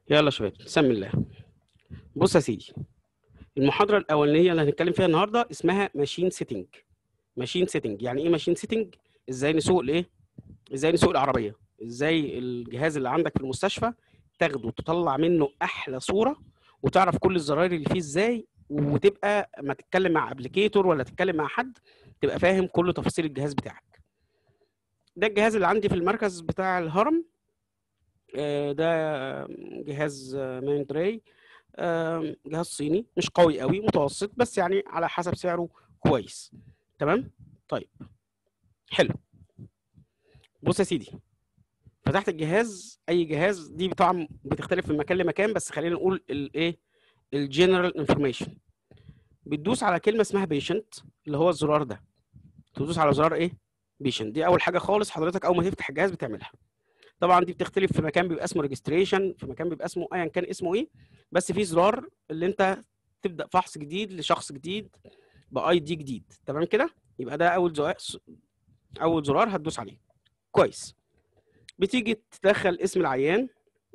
يلا يا شباب بسم الله بص يا سيدي المحاضرة الأولانية اللي هنتكلم فيها النهاردة اسمها ماشين سيتنج ماشين سيتنج يعني إيه ماشين سيتنج؟ إزاي نسوق الإيه؟ إزاي نسوق العربية؟ إزاي الجهاز اللي عندك في المستشفى تاخده تطلع منه أحلى صورة وتعرف كل الزراير اللي فيه إزاي وتبقى ما تتكلم مع ابلكيتور ولا تتكلم مع حد تبقى فاهم كل تفاصيل الجهاز بتاعك ده الجهاز اللي عندي في المركز بتاع الهرم آه، ده جهاز ماندراي جهاز صيني مش قوي قوي متوسط بس يعني على حسب سعره كويس تمام طيب حلو بص يا سيدي فتحت الجهاز اي جهاز دي طبعا بتختلف من مكان لمكان بس خلينا نقول الايه الجنرال انفورميشن بتدوس على كلمه اسمها بيشنت اللي هو الزرار ده تدوس على زرار ايه بيشنت دي اول حاجه خالص حضرتك اول ما تفتح الجهاز بتعملها طبعا دي بتختلف في مكان بيبقى اسمه ريجستريشن في مكان بيبقى اسمه ايا كان اسمه ايه بس في زرار اللي انت تبدا فحص جديد لشخص جديد باي دي جديد تمام كده يبقى ده اول زرار اول زرار هتدوس عليه كويس بتيجي تدخل اسم العيان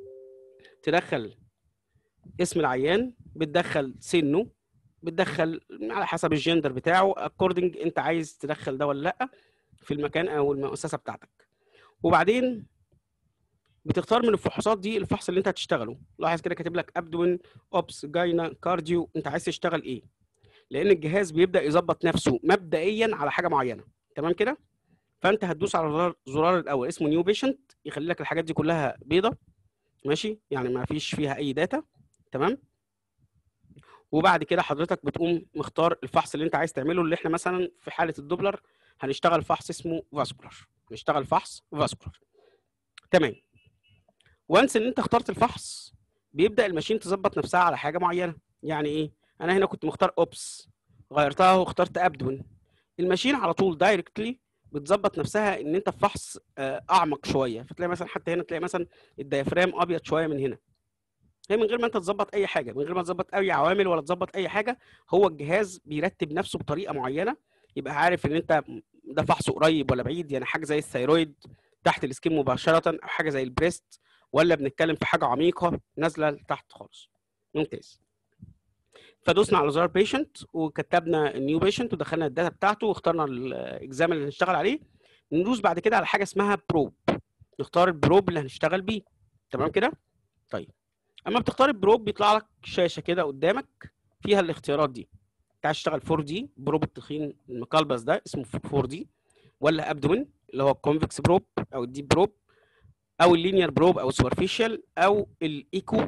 تدخل اسم العيان بتدخل سنه بتدخل على حسب الجندر بتاعه اكوردنج انت عايز تدخل ده ولا لا في المكان او المؤسسه بتاعتك وبعدين بتختار من الفحوصات دي الفحص اللي انت هتشتغله لاحظ كده كاتب لك ابدوين اوبس جاينا كارديو انت عايز تشتغل ايه لان الجهاز بيبدا يظبط نفسه مبدئيا على حاجه معينه تمام كده فانت هتدوس على زرار زرار الاول اسمه نيو بيشنت يخلي لك الحاجات دي كلها بيضه ماشي يعني ما فيش فيها اي داتا تمام وبعد كده حضرتك بتقوم مختار الفحص اللي انت عايز تعمله اللي احنا مثلا في حاله الدوبلر هنشتغل فحص اسمه فاسكولار هنشتغل فحص فاسكولار تمام وانس ان انت اخترت الفحص بيبدا الماشين تظبط نفسها على حاجه معينه يعني ايه انا هنا كنت مختار اوبس غيرتها واخترت ابدون الماشين على طول دايركتلي بتظبط نفسها ان انت في فحص اعمق شويه فتلاقي مثلا حتى هنا تلاقي مثلا الديافرام ابيض شويه من هنا هي من غير ما انت تظبط اي حاجه من غير ما تظبط اي عوامل ولا تظبط اي حاجه هو الجهاز بيرتب نفسه بطريقه معينه يبقى عارف ان انت ده فحص قريب ولا بعيد يعني حاجه زي الثيرويد تحت السكين مباشره او حاجه زي البريست ولا بنتكلم في حاجه عميقه نازله لتحت خالص ممتاز فدوسنا على زرار بيشنت وكتبنا النيو بيشنت ودخلنا الداتا بتاعته واخترنا الاكزام اللي هنشتغل عليه ندوس بعد كده على حاجه اسمها بروب نختار البروب اللي هنشتغل بيه تمام كده طيب اما بتختار البروب بيطلع لك شاشه كده قدامك فيها الاختيارات دي انت عايز تشتغل 4 دي بروب التخين المقلبس ده اسمه 4 دي ولا ابدومين اللي هو الكونفكس بروب او الديب بروب او اللينير بروب او السوبرفيشال او الايكو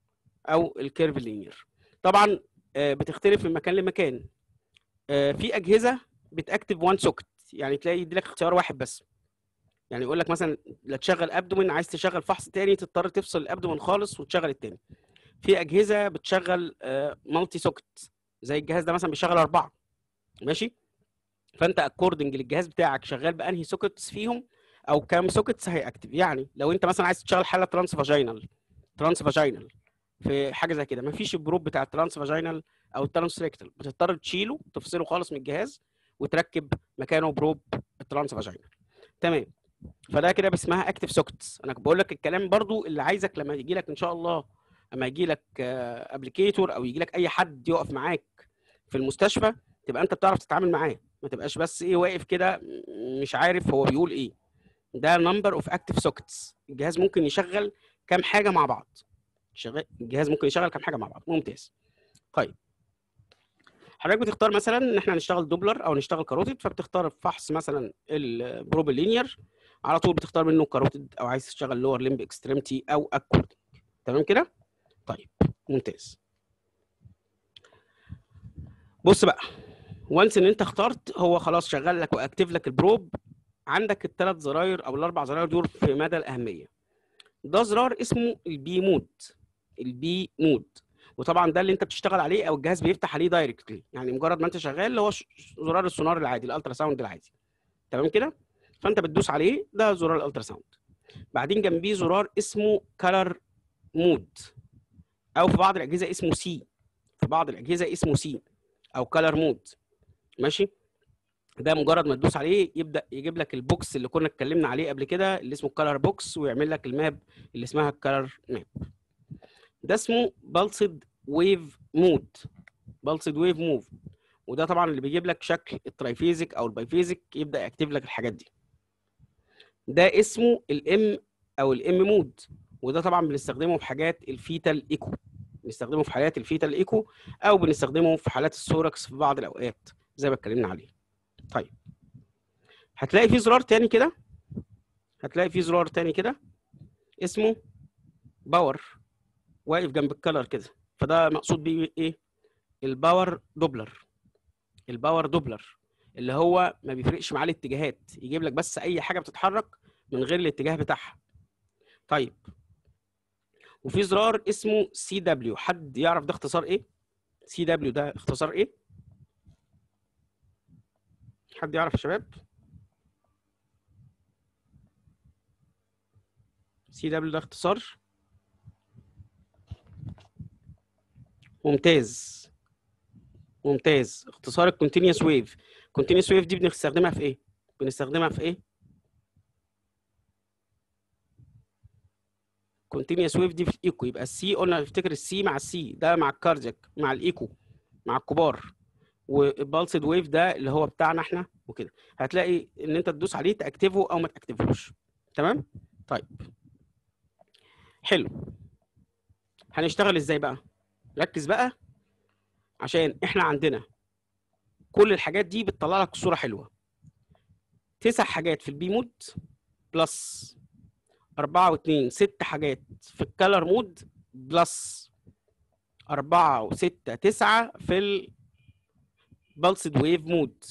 او الكيرف لينير طبعا بتختلف من مكان لمكان في اجهزه بتاكتف وان سوكت يعني تلاقي يدي لك اختيار واحد بس يعني يقول لك مثلا لا تشغل ابدومين عايز تشغل فحص تاني تضطر تفصل الابدومين خالص وتشغل التاني في اجهزه بتشغل مالتي سوكت زي الجهاز ده مثلا بيشغل اربعه ماشي فانت اكوردنج للجهاز بتاعك شغال بانهي سوكتس فيهم او كام سوكتس هيأكتف يعني لو انت مثلا عايز تشغل حاله ترانس فاجينال ترانس فاجينال في حاجه زي كده مفيش البروب بتاع الترانس فاجينال او الترانس ريكتال بتضطر تشيله تفصله خالص من الجهاز وتركب مكانه بروب الترانس فاجينال تمام فده كده اسمها اكتف سوكتس انا بقول لك الكلام برضو اللي عايزك لما يجي لك ان شاء الله اما يجي لك ابلكيتور او يجي لك اي حد يقف معاك في المستشفى تبقى انت بتعرف تتعامل معاه ما تبقاش بس ايه واقف كده مش عارف هو بيقول ايه ده نمبر اوف اكتف سوكتس الجهاز ممكن يشغل كام حاجه مع بعض شغال الجهاز ممكن يشغل كام حاجه مع بعض ممتاز طيب حضرتك بتختار مثلا ان احنا هنشتغل دوبلر او نشتغل كاروتيد فبتختار فحص مثلا البروب اللينير على طول بتختار منه كاروتيد او عايز تشتغل لور ليمب اكستريمتي او اكوردنج تمام كده طيب ممتاز بص بقى وانس ان انت اخترت هو خلاص شغال لك واكتف لك البروب عندك الثلاث زراير او الاربع زراير دول في مدى الاهميه ده زرار اسمه البي مود البي مود وطبعا ده اللي انت بتشتغل عليه او الجهاز بيفتح عليه دايركتلي يعني مجرد ما انت شغال اللي هو زرار السونار العادي الالترا ساوند العادي تمام كده فانت بتدوس عليه ده زرار الالترا ساوند بعدين جنبيه زرار اسمه كلر مود او في بعض الاجهزه اسمه سي في بعض الاجهزه اسمه سي او كلر مود ماشي ده مجرد ما تدوس عليه يبدا يجيب لك البوكس اللي كنا اتكلمنا عليه قبل كده اللي اسمه الكالر بوكس ويعمل لك الماب اللي اسمها الكالر ماب ده اسمه بالسد ويف مود بالسد ويف موف وده طبعا اللي بيجيب لك شكل الترايفيزك او البايفيزك يبدا يكتب لك الحاجات دي ده اسمه الام او الام مود وده طبعا بنستخدمه في حاجات الفيتال ايكو بنستخدمه في حالات الفيتال ايكو او بنستخدمه في حالات السوركس في بعض الاوقات زي ما اتكلمنا عليه طيب هتلاقي في زرار تاني كده هتلاقي في زرار تاني كده اسمه باور واقف جنب الكلر كده فده مقصود بيه ايه الباور دوبلر الباور دوبلر اللي هو ما بيفرقش معاه الاتجاهات يجيب لك بس اي حاجه بتتحرك من غير الاتجاه بتاعها طيب وفي زرار اسمه سي دبليو حد يعرف ده اختصار ايه سي دبليو ده اختصار ايه حد يعرف يا شباب سي دبليو ده اختصار ممتاز ممتاز اختصار الكونتينوس ويف كونتينوس ويف دي بنستخدمها في ايه بنستخدمها في ايه كونتينوس ويف دي في الايكو يبقى السي قلنا نفتكر السي مع السي ده مع الكاردياك مع الايكو مع الكبار والبالسد ويف ده اللي هو بتاعنا احنا وكده هتلاقي ان انت تدوس عليه تاكتفه او ما تاكتفهوش تمام طيب حلو هنشتغل ازاي بقى ركز بقى عشان احنا عندنا كل الحاجات دي بتطلع لك صوره حلوه تسع حاجات في البي مود بلس أربعة واتنين ست حاجات في الكالر مود بلس أربعة وستة تسعة في البلسد ويف مود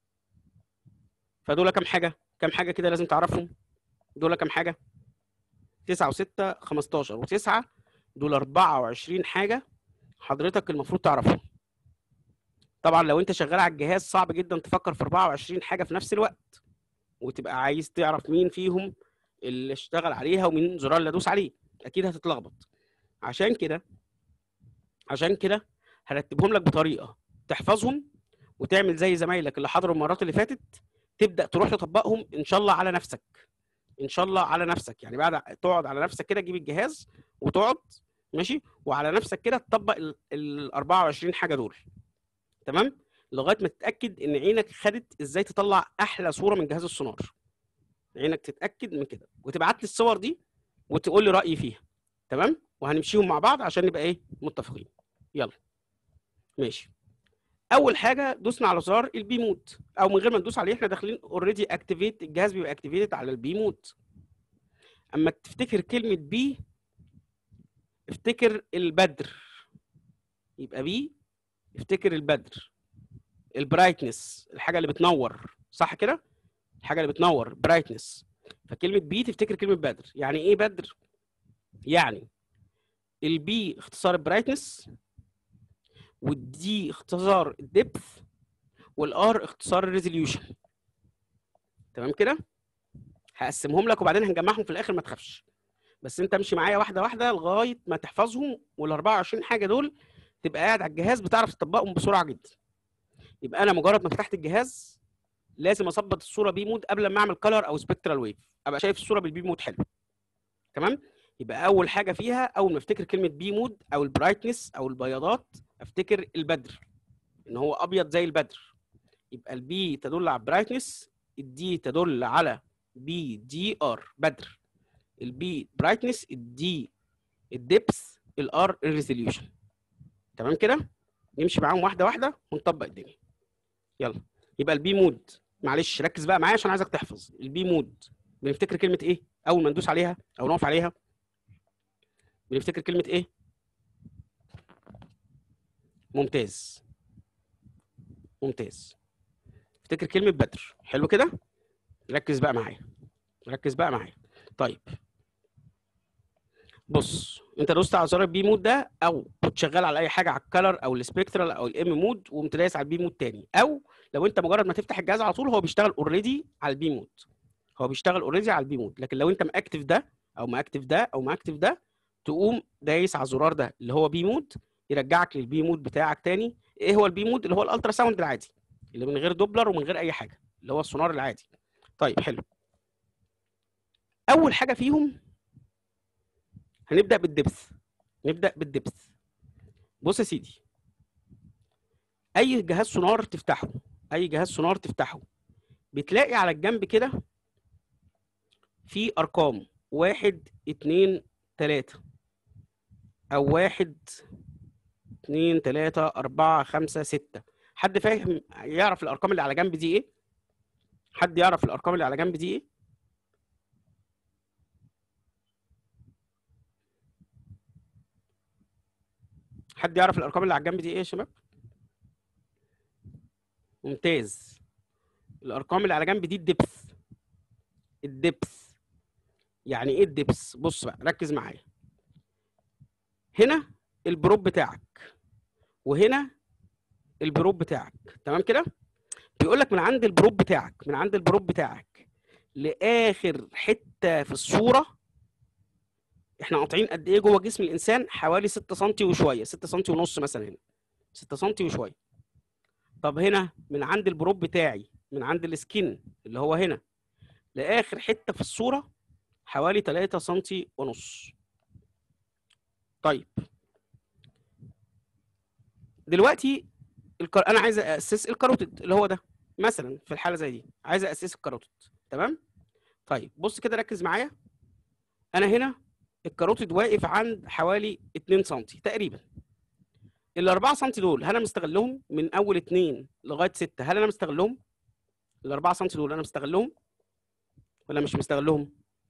فدول كام حاجة؟ كام حاجة كده لازم تعرفهم؟ دول كام حاجة؟ تسعة وستة خمستاشر وتسعة دول أربعة وعشرين حاجة حضرتك المفروض تعرفهم طبعا لو انت شغال على الجهاز صعب جدا تفكر في 24 حاجه في نفس الوقت وتبقى عايز تعرف مين فيهم اللي اشتغل عليها ومين الزرار اللي ادوس عليه اكيد هتتلخبط عشان كده عشان كده هرتبهم لك بطريقه تحفظهم وتعمل زي زمايلك اللي حضروا المرات اللي فاتت تبدا تروح تطبقهم ان شاء الله على نفسك ان شاء الله على نفسك يعني بعد تقعد على نفسك كده تجيب الجهاز وتقعد ماشي وعلى نفسك كده تطبق ال 24 حاجه دول تمام لغايه ما تتاكد ان عينك خدت ازاي تطلع احلى صوره من جهاز السونار عينك تتاكد من كده وتبعت لي الصور دي وتقول لي رايي فيها تمام وهنمشيهم مع بعض عشان نبقى ايه متفقين يلا ماشي اول حاجه دوسنا على زرار البي مود او من غير ما ندوس عليه احنا داخلين اوريدي اكتيفيت الجهاز بيبقى اكتيفيتد على البي مود اما تفتكر كلمه بي افتكر البدر يبقى بي افتكر البدر البرايتنس الحاجه اللي بتنور صح كده الحاجه اللي بتنور برايتنس فكلمه بي تفتكر كلمه بدر يعني ايه بدر يعني البي اختصار البرايتنس والدي اختصار الدبث والار اختصار الريزوليوشن تمام كده هقسمهم لك وبعدين هنجمعهم في الاخر ما تخافش بس انت امشي معايا واحده واحده لغايه ما تحفظهم وال 24 حاجه دول تبقى قاعد على الجهاز بتعرف تطبقهم بسرعه جدا يبقى انا مجرد ما فتحت الجهاز لازم اظبط الصوره بي مود قبل ما اعمل كلر او سبكترال ويف ابقى شايف الصوره بالبي مود حلو تمام يبقى اول حاجه فيها اول ما افتكر كلمه بي مود او البرايتنس او البياضات افتكر البدر ان هو ابيض زي البدر يبقى البي تدل على برايتنس الدي تدل على بي دي ار بدر البي برايتنس الدي الدبس الار الريزوليوشن تمام كده نمشي معاهم واحده واحده ونطبق الدنيا يلا يبقى البي مود معلش ركز بقى معايا عشان عايزك تحفظ البي مود بنفتكر كلمه ايه اول ما ندوس عليها او نقف عليها بنفتكر كلمه ايه ممتاز ممتاز افتكر كلمه بدر حلو كده ركز بقى معايا ركز بقى معايا طيب بص انت دوست على زرار البي مود ده او كنت شغال على اي حاجه على الكلر او السبكترال او الام مود وقمت دايس على البي مود تاني او لو انت مجرد ما تفتح الجهاز على طول هو بيشتغل اوريدي على البي مود هو بيشتغل اوريدي على البي مود لكن لو انت ماكتف ده او ماكتف ده او ماكتف ده تقوم دايس على الزرار ده اللي هو بي مود يرجعك للبي مود بتاعك تاني ايه هو البي مود اللي هو الالترا ساوند العادي اللي من غير دوبلر ومن غير اي حاجه اللي هو السونار العادي طيب حلو اول حاجه فيهم هنبدا بالدبث نبدا بالدبث بص يا سيدي اي جهاز سونار تفتحه اي جهاز سونار تفتحه بتلاقي على الجنب كده في ارقام واحد اتنين تلاتة او واحد اتنين تلاتة اربعة خمسة ستة حد فاهم يعرف الارقام اللي على جنب دي ايه حد يعرف الارقام اللي على جنب دي ايه حد يعرف الارقام اللي على الجنب دي ايه يا شباب ممتاز الارقام اللي على جنب دي الدبث الدبث يعني ايه الدبث بص بقى ركز معايا هنا البروب بتاعك وهنا البروب بتاعك تمام كده بيقول لك من عند البروب بتاعك من عند البروب بتاعك لاخر حته في الصوره احنا قاطعين قد ايه جوه جسم الانسان حوالي 6 سم وشويه 6 سم ونص مثلا هنا 6 سم وشويه طب هنا من عند البروب بتاعي من عند السكين اللي هو هنا لاخر حته في الصوره حوالي 3 سم ونص طيب دلوقتي الكر... انا عايز اسس الكاروتيد اللي هو ده مثلا في الحاله زي دي عايز اسس الكاروتيد تمام طيب بص كده ركز معايا انا هنا الكاروتيد واقف عند حوالي 2 سم تقريبا ال 4 سم دول هل انا مستغلهم من اول 2 لغايه 6 هل انا مستغلهم ال 4 سم دول انا مستغلهم ولا مش مستغلهم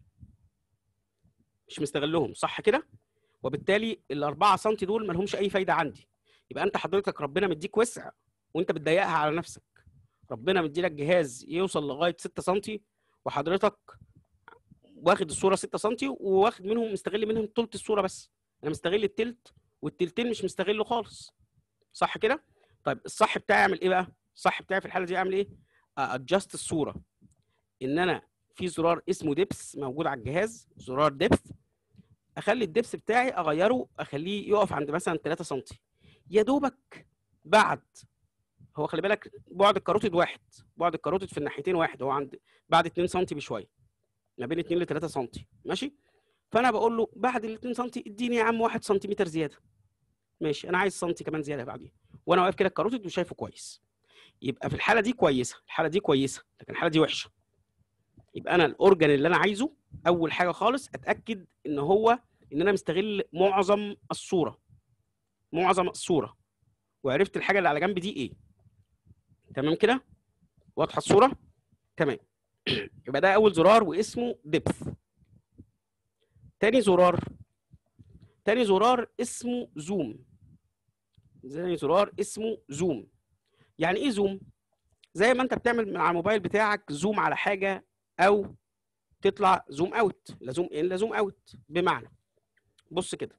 مش مستغلهم صح كده وبالتالي ال 4 سم دول ما لهمش اي فايده عندي يبقى انت حضرتك ربنا مديك وسع وانت بتضيقها على نفسك ربنا مديلك جهاز يوصل لغايه 6 سم وحضرتك واخد الصوره 6 سم وواخد منهم مستغل منهم تلت الصوره بس انا مستغل التلت والتلتين مش مستغله خالص صح كده طيب الصح بتاعي اعمل ايه بقى الصح بتاعي في الحاله دي اعمل ايه ادجست الصوره ان انا في زرار اسمه ديبس موجود على الجهاز زرار ديبث اخلي الدبس بتاعي اغيره اخليه يقف عند مثلا 3 سم يا دوبك بعد هو خلي بالك بعد الكاروتيد واحد بعد الكاروتيد في الناحيتين واحد هو عند بعد 2 سم بشويه ما بين 2 ل 3 سم ماشي فانا بقول له بعد ال 2 سم اديني يا عم 1 سم زياده ماشي انا عايز سنتي كمان زياده بعدين وانا واقف كده الكاروتيد وشايفه كويس يبقى في الحاله دي كويسه الحاله دي كويسه لكن الحاله دي وحشه يبقى انا الاورجن اللي انا عايزه اول حاجه خالص اتاكد ان هو ان انا مستغل معظم الصوره معظم الصوره وعرفت الحاجه اللي على جنب دي ايه تمام كده واضحه الصوره تمام يبقى ده اول زرار واسمه ديبث تاني زرار تاني زرار اسمه زوم تاني زرار اسمه زوم يعني ايه زوم زي ما انت بتعمل من على الموبايل بتاعك زوم على حاجه او تطلع زوم اوت لا زوم ان لا زوم اوت بمعنى بص كده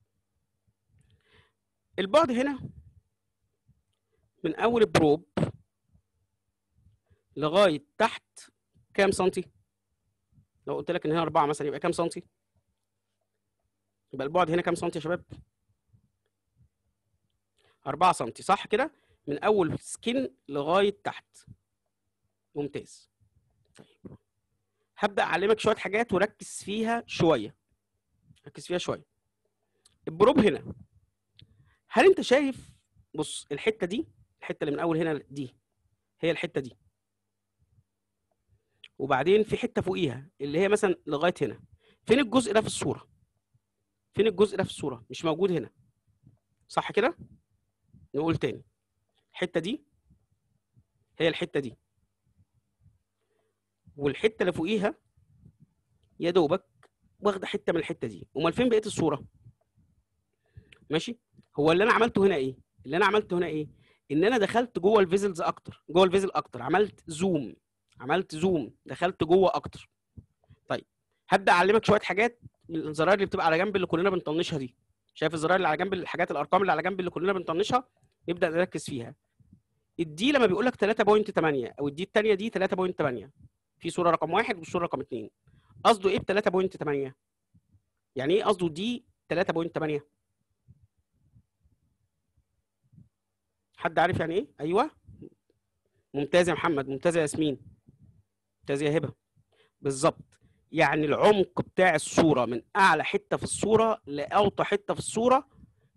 البعد هنا من اول البروب لغايه تحت كام سنتي لو قلت لك ان هنا 4 مثلا يبقى كام سنتي يبقى البعد هنا كام سنتي يا شباب 4 سنتي صح كده من اول سكين لغايه تحت ممتاز طيب هبدا اعلمك شويه حاجات وركز فيها شويه ركز فيها شويه البروب هنا هل انت شايف بص الحته دي الحته اللي من اول هنا دي هي الحته دي وبعدين في حته فوقيها اللي هي مثلا لغايه هنا فين الجزء ده في الصوره فين الجزء ده في الصوره مش موجود هنا صح كده نقول تاني الحته دي هي الحته دي والحته اللي فوقيها يا دوبك واخده حته من الحته دي امال فين بقيه الصوره ماشي هو اللي انا عملته هنا ايه اللي انا عملته هنا ايه ان انا دخلت جوه الفيزلز اكتر جوه الفيزل اكتر عملت زوم عملت زوم دخلت جوه اكتر طيب هبدا اعلمك شويه حاجات من الزراير اللي بتبقى على جنب اللي كلنا بنطنشها دي شايف الزراير اللي على جنب الحاجات الارقام اللي على جنب اللي كلنا بنطنشها نبدا نركز فيها الدي لما بيقول لك 3.8 او الدي الثانيه دي 3.8 في صوره رقم واحد والصوره رقم اثنين قصده ايه ب 3.8 يعني ايه قصده دي 3.8 حد عارف يعني ايه ايوه ممتاز يا محمد ممتاز يا ياسمين ممتاز يا هبه بالظبط يعني العمق بتاع الصوره من اعلى حته في الصوره لاوطى حته في الصوره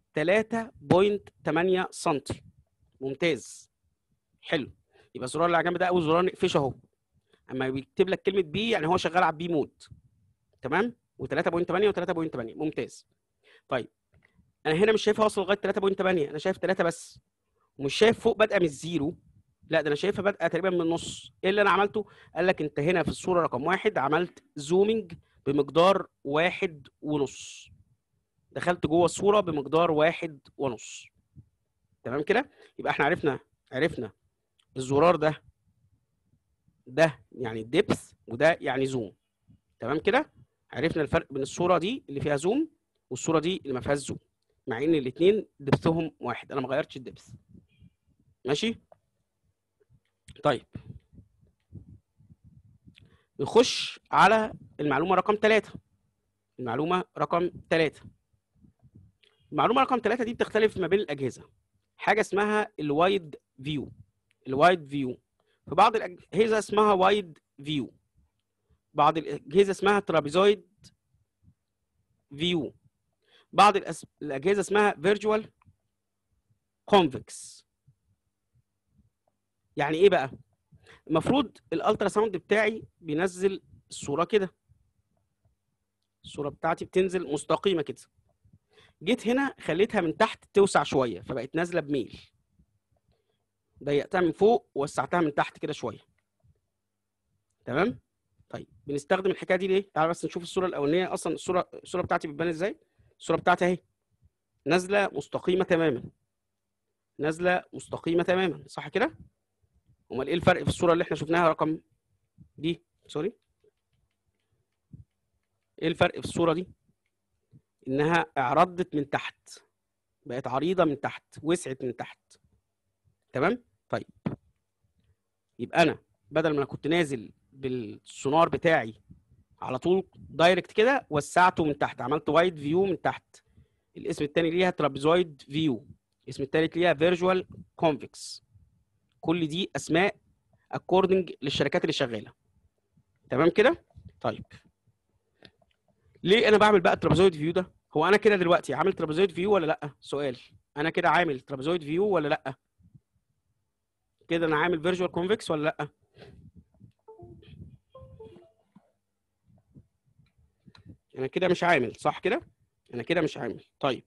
3.8 سم ممتاز حلو يبقى الزرار اللي على جنب ده اول زرار نقفشه اهو اما بيكتب لك كلمه بي يعني هو شغال على البي مود تمام و3.8 و3.8 ممتاز طيب انا هنا مش شايفها واصل لغايه 3.8 انا شايف 3 بس ومش شايف فوق بادئه من الزيرو لا ده انا شايفها بادئه تقريبا من النص ايه اللي انا عملته قال لك انت هنا في الصوره رقم واحد عملت زومينج بمقدار واحد ونص دخلت جوه الصوره بمقدار واحد ونص تمام كده يبقى احنا عرفنا عرفنا الزرار ده ده يعني الدبث وده يعني زوم تمام كده عرفنا الفرق بين الصوره دي اللي فيها زوم والصوره دي اللي ما فيهاش زوم مع ان الاثنين دبثهم واحد انا ما غيرتش الدبث ماشي طيب نخش على المعلومه رقم ثلاثة المعلومه رقم ثلاثة المعلومه رقم ثلاثة دي بتختلف ما بين الاجهزه حاجه اسمها الوايد فيو الوايد فيو في بعض الاجهزه اسمها وايد فيو بعض الاجهزه اسمها ترابيزويد فيو بعض الأس... الاجهزه اسمها فيرجوال كونفكس يعني ايه بقى المفروض الالترا ساوند بتاعي بينزل الصوره كده الصوره بتاعتي بتنزل مستقيمه كده جيت هنا خليتها من تحت توسع شويه فبقت نازله بميل ضيقتها من فوق ووسعتها من تحت كده شويه تمام طيب بنستخدم الحكايه دي ليه تعال بس نشوف الصوره الاولانيه اصلا الصوره الصوره بتاعتي بتبان ازاي الصوره بتاعتي اهي نازله مستقيمه تماما نازله مستقيمه تماما صح كده امال ايه الفرق في الصوره اللي احنا شفناها رقم دي سوري ايه الفرق في الصوره دي انها اعرضت من تحت بقت عريضه من تحت وسعت من تحت تمام طيب يبقى انا بدل ما انا كنت نازل بالسونار بتاعي على طول دايركت كده وسعته من تحت عملت وايد فيو من تحت الاسم الثاني ليها ترابيزويد فيو الاسم الثالث ليها فيرجوال كونفكس كل دي اسماء اكوردنج للشركات اللي شغاله تمام كده طيب ليه انا بعمل بقى الترابيزويد فيو ده هو انا كده دلوقتي عامل ترابيزويد فيو ولا لا سؤال انا كده عامل ترابيزويد فيو ولا لا كده انا عامل فيرجوال كونفكس ولا لا انا كده مش عامل صح كده انا كده مش عامل طيب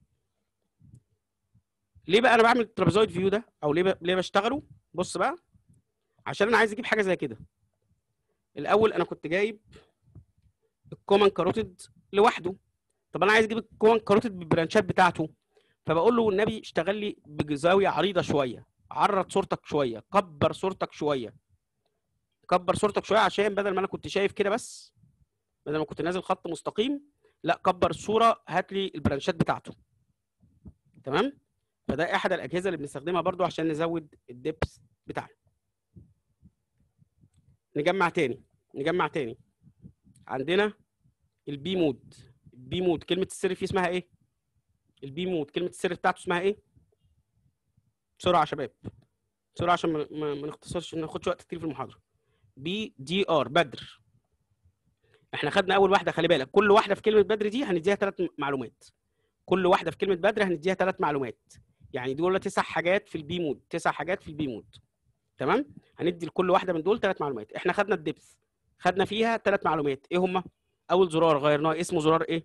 ليه بقى انا بعمل الترابيزويد فيو ده او ليه ب... ليه بشتغله بص بقى عشان انا عايز اجيب حاجه زي كده الاول انا كنت جايب الكومن كاروتيد لوحده طب انا عايز اجيب الكومن كاروتيد بالبرانشات بتاعته فبقول له النبي اشتغل لي بزاويه عريضه شويه عرض صورتك شويه كبر صورتك شويه كبر صورتك شويه عشان بدل ما انا كنت شايف كده بس بدل ما كنت نازل خط مستقيم لا كبر الصوره هات لي البرانشات بتاعته تمام فده احد الاجهزه اللي بنستخدمها برضو عشان نزود الدبس بتاعنا نجمع تاني نجمع تاني عندنا البي مود البي مود كلمه السر فيه اسمها ايه البي مود كلمه السر بتاعته اسمها ايه بسرعه يا شباب بسرعه عشان ما, ما, ما نختصرش ما ناخدش وقت كتير في المحاضره بي دي ار بدر احنا خدنا اول واحده خلي بالك كل واحده في كلمه بدر دي هنديها ثلاث معلومات كل واحده في كلمه بدر هنديها ثلاث معلومات يعني دول تسع حاجات في البي مود تسع حاجات في البي مود تمام هندي لكل واحده من دول ثلاث معلومات احنا خدنا الدبث خدنا فيها ثلاث معلومات ايه هما اول زرار غيرناه اسمه زرار ايه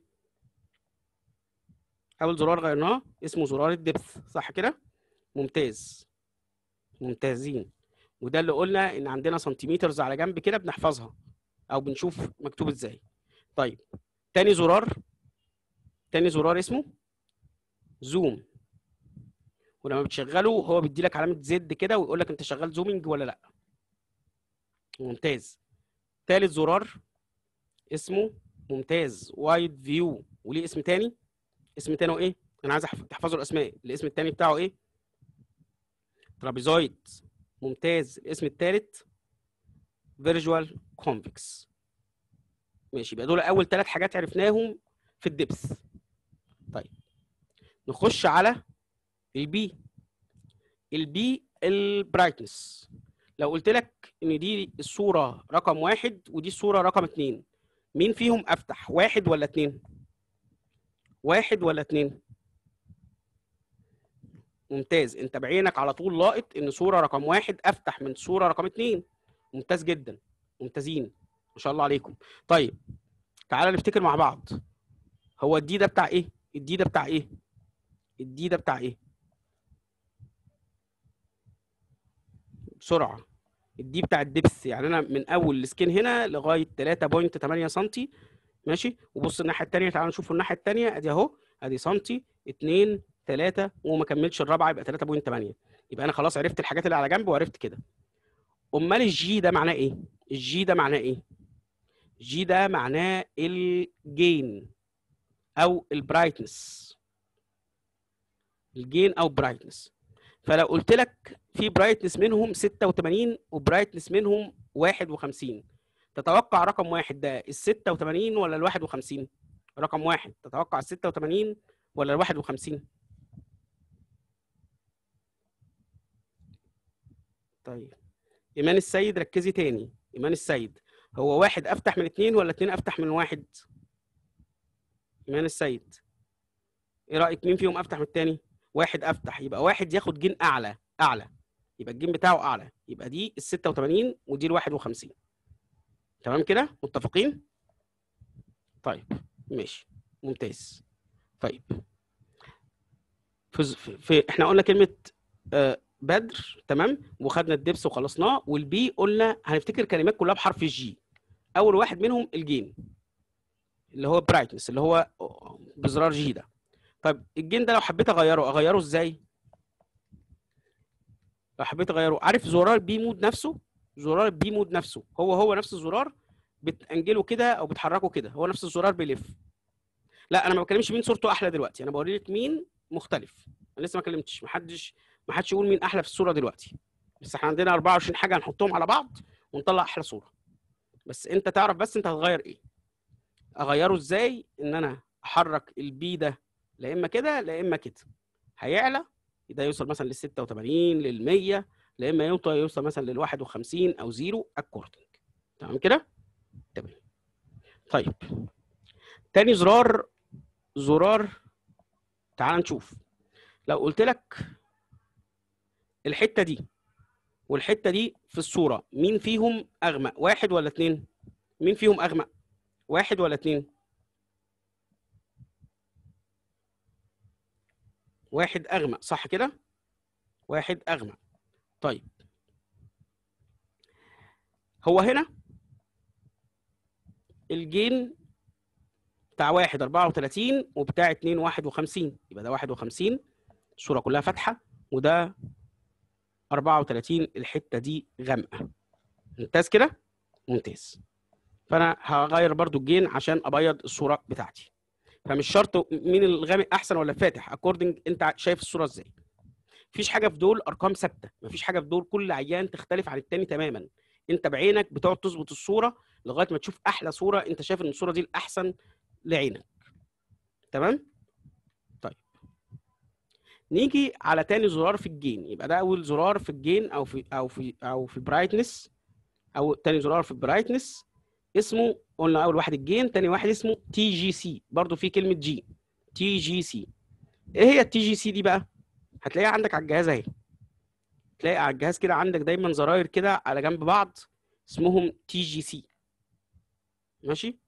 اول زرار غيرناه اسمه زرار الدبث صح كده ممتاز ممتازين وده اللي قلنا ان عندنا سنتيمترز على جنب كده بنحفظها او بنشوف مكتوب ازاي طيب تاني زرار تاني زرار اسمه زوم ولما بتشغله هو بيدي لك علامه زد كده ويقول لك انت شغال زومينج ولا لا ممتاز تالت زرار اسمه ممتاز وايد فيو وليه اسم تاني اسم تاني هو ايه انا عايز تحفظوا الاسماء الاسم التاني بتاعه ايه ترابيزويد ممتاز الاسم الثالث فيرجوال كونفكس ماشي يبقى دول اول ثلاث حاجات عرفناهم في الدبث طيب نخش على البي البي البرايتنس لو قلت لك ان دي الصوره رقم واحد ودي الصوره رقم اتنين مين فيهم افتح واحد ولا اتنين واحد ولا اتنين ممتاز انت بعينك على طول لاقط ان صوره رقم واحد افتح من صوره رقم اتنين ممتاز جدا ممتازين ما شاء الله عليكم طيب تعالى نفتكر مع بعض هو الدي ده بتاع ايه الدي ده بتاع ايه الدي ده بتاع ايه بسرعه الدي بتاع الدبث يعني انا من اول السكين هنا لغايه 3.8 سم ماشي وبص الناحيه الثانيه تعالى نشوف الناحيه الثانيه ادي اهو ادي سنتي 2 3 وما كملش الرابعه يبقى 3.8 يبقى انا خلاص عرفت الحاجات اللي على جنب وعرفت كده امال الجي ده معناه ايه الجي ده معناه ايه جي ده معناه الجين او البرايتنس الجين او برايتنس فلو قلت لك في برايتنس منهم 86 وبرايتنس منهم 51 تتوقع رقم واحد ده ال 86 ولا ال 51 رقم واحد تتوقع ال 86 ولا ال 51 طيب ايمان السيد ركزي تاني ايمان السيد هو واحد افتح من اتنين ولا اتنين افتح من واحد ايمان السيد ايه رايك مين فيهم افتح من التاني واحد افتح يبقى واحد ياخد جين اعلى اعلى يبقى الجين بتاعه اعلى يبقى دي ال 86 ودي ال 51 تمام كده متفقين طيب ماشي ممتاز طيب في, في احنا قلنا كلمه آه بدر تمام وخدنا الدبس وخلصناه والبي قلنا هنفتكر كلمات كلها بحرف الجي اول واحد منهم الجين اللي هو برايتنس اللي هو بزرار جي ده طيب الجين ده لو حبيت اغيره اغيره ازاي لو حبيت اغيره عارف زرار بي مود نفسه زرار بي مود نفسه هو هو نفس الزرار بتانجله كده او بتحركه كده هو نفس الزرار بيلف لا انا ما بتكلمش مين صورته احلى دلوقتي انا بوري لك مين مختلف انا لسه ما كلمتش ما حدش ما حدش يقول مين احلى في الصوره دلوقتي بس احنا عندنا 24 حاجه هنحطهم على بعض ونطلع احلى صوره بس انت تعرف بس انت هتغير ايه اغيره ازاي ان انا احرك البي ده لا اما كده لا اما كده هيعلى ده يوصل مثلا لل 86 لل 100 لا اما يوصل يوصل مثلا لل 51 او زيرو اكوردنج تمام كده تمام طيب تاني زرار زرار تعال نشوف لو قلت لك الحته دي والحته دي في الصوره مين فيهم اغمق واحد ولا اتنين مين فيهم اغمق واحد ولا اتنين واحد اغمق صح كده واحد اغمق طيب هو هنا الجين بتاع واحد 34 وبتاع 2 51 يبقى ده 51 الصوره كلها فاتحه وده 34 الحته دي غامقه ممتاز كده ممتاز فانا هغير برضو الجين عشان ابيض الصوره بتاعتي فمش شرط مين الغامق احسن ولا فاتح اكوردنج انت شايف الصوره ازاي مفيش حاجه في دول ارقام ثابته مفيش حاجه في دول كل عيان تختلف عن التاني تماما انت بعينك بتقعد تظبط الصوره لغايه ما تشوف احلى صوره انت شايف ان الصوره دي الاحسن لعينك تمام طيب نيجي على تاني زرار في الجين يبقى ده اول زرار في الجين او في او في او في برايتنس او تاني زرار في البرايتنس اسمه قلنا اول واحد الجين تاني واحد اسمه تي جي سي برضه في كلمه جي تي جي سي ايه هي التي جي سي دي بقى هتلاقيها عندك على الجهاز اهي تلاقي على الجهاز كده عندك دايما زراير كده على جنب بعض اسمهم تي جي سي ماشي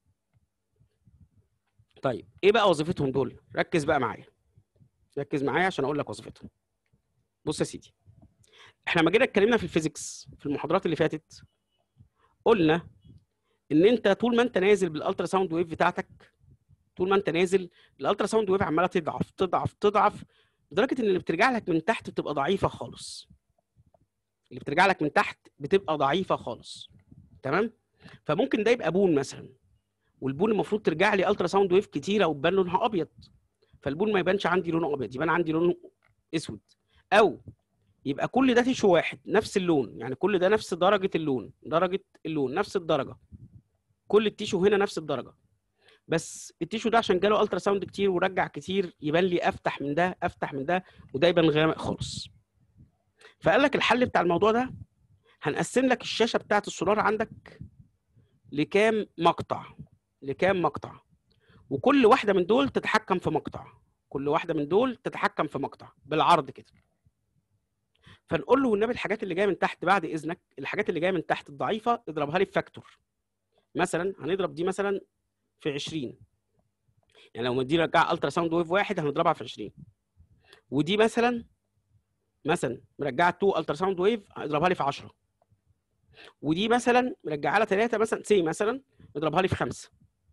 طيب ايه بقى وظيفتهم دول ركز بقى معايا ركز معايا عشان اقول لك وظيفتهم بص يا سيدي احنا لما جينا اتكلمنا في الفيزيكس في المحاضرات اللي فاتت قلنا ان انت طول ما انت نازل بالالترا ساوند ويف بتاعتك طول ما انت نازل الالترا ساوند ويف عماله تضعف تضعف تضعف لدرجه ان اللي بترجع لك من تحت بتبقى ضعيفه خالص اللي بترجع لك من تحت بتبقى ضعيفه خالص تمام فممكن ده يبقى بون مثلا والبون المفروض ترجع لي الترا ساوند ويف كتيره وتبان لونها ابيض فالبون ما يبانش عندي لونه ابيض يبان عندي لونه اسود او يبقى كل ده تيشو واحد نفس اللون يعني كل ده نفس درجه اللون درجه اللون نفس الدرجه كل التيشو هنا نفس الدرجه بس التيشو ده عشان جاله الترا ساوند كتير ورجع كتير يبان لي افتح من ده افتح من ده وده يبان غامق خالص فقال لك الحل بتاع الموضوع ده هنقسم لك الشاشه بتاعت السولار عندك لكام مقطع لكام مقطع وكل واحده من دول تتحكم في مقطع كل واحده من دول تتحكم في مقطع بالعرض كده فنقول له والنبي الحاجات اللي جايه من تحت بعد اذنك الحاجات اللي جايه من تحت الضعيفه اضربها لي في فاكتور مثلا هنضرب دي مثلا في 20 يعني لو دي رجع الترا ساوند ويف واحد هنضربها في 20 ودي مثلا مثلا مرجعه 2 الترا ساوند ويف هنضربها لي في 10 ودي مثلا مرجعه لها 3 مثلا سي مثلا نضربها لي في 5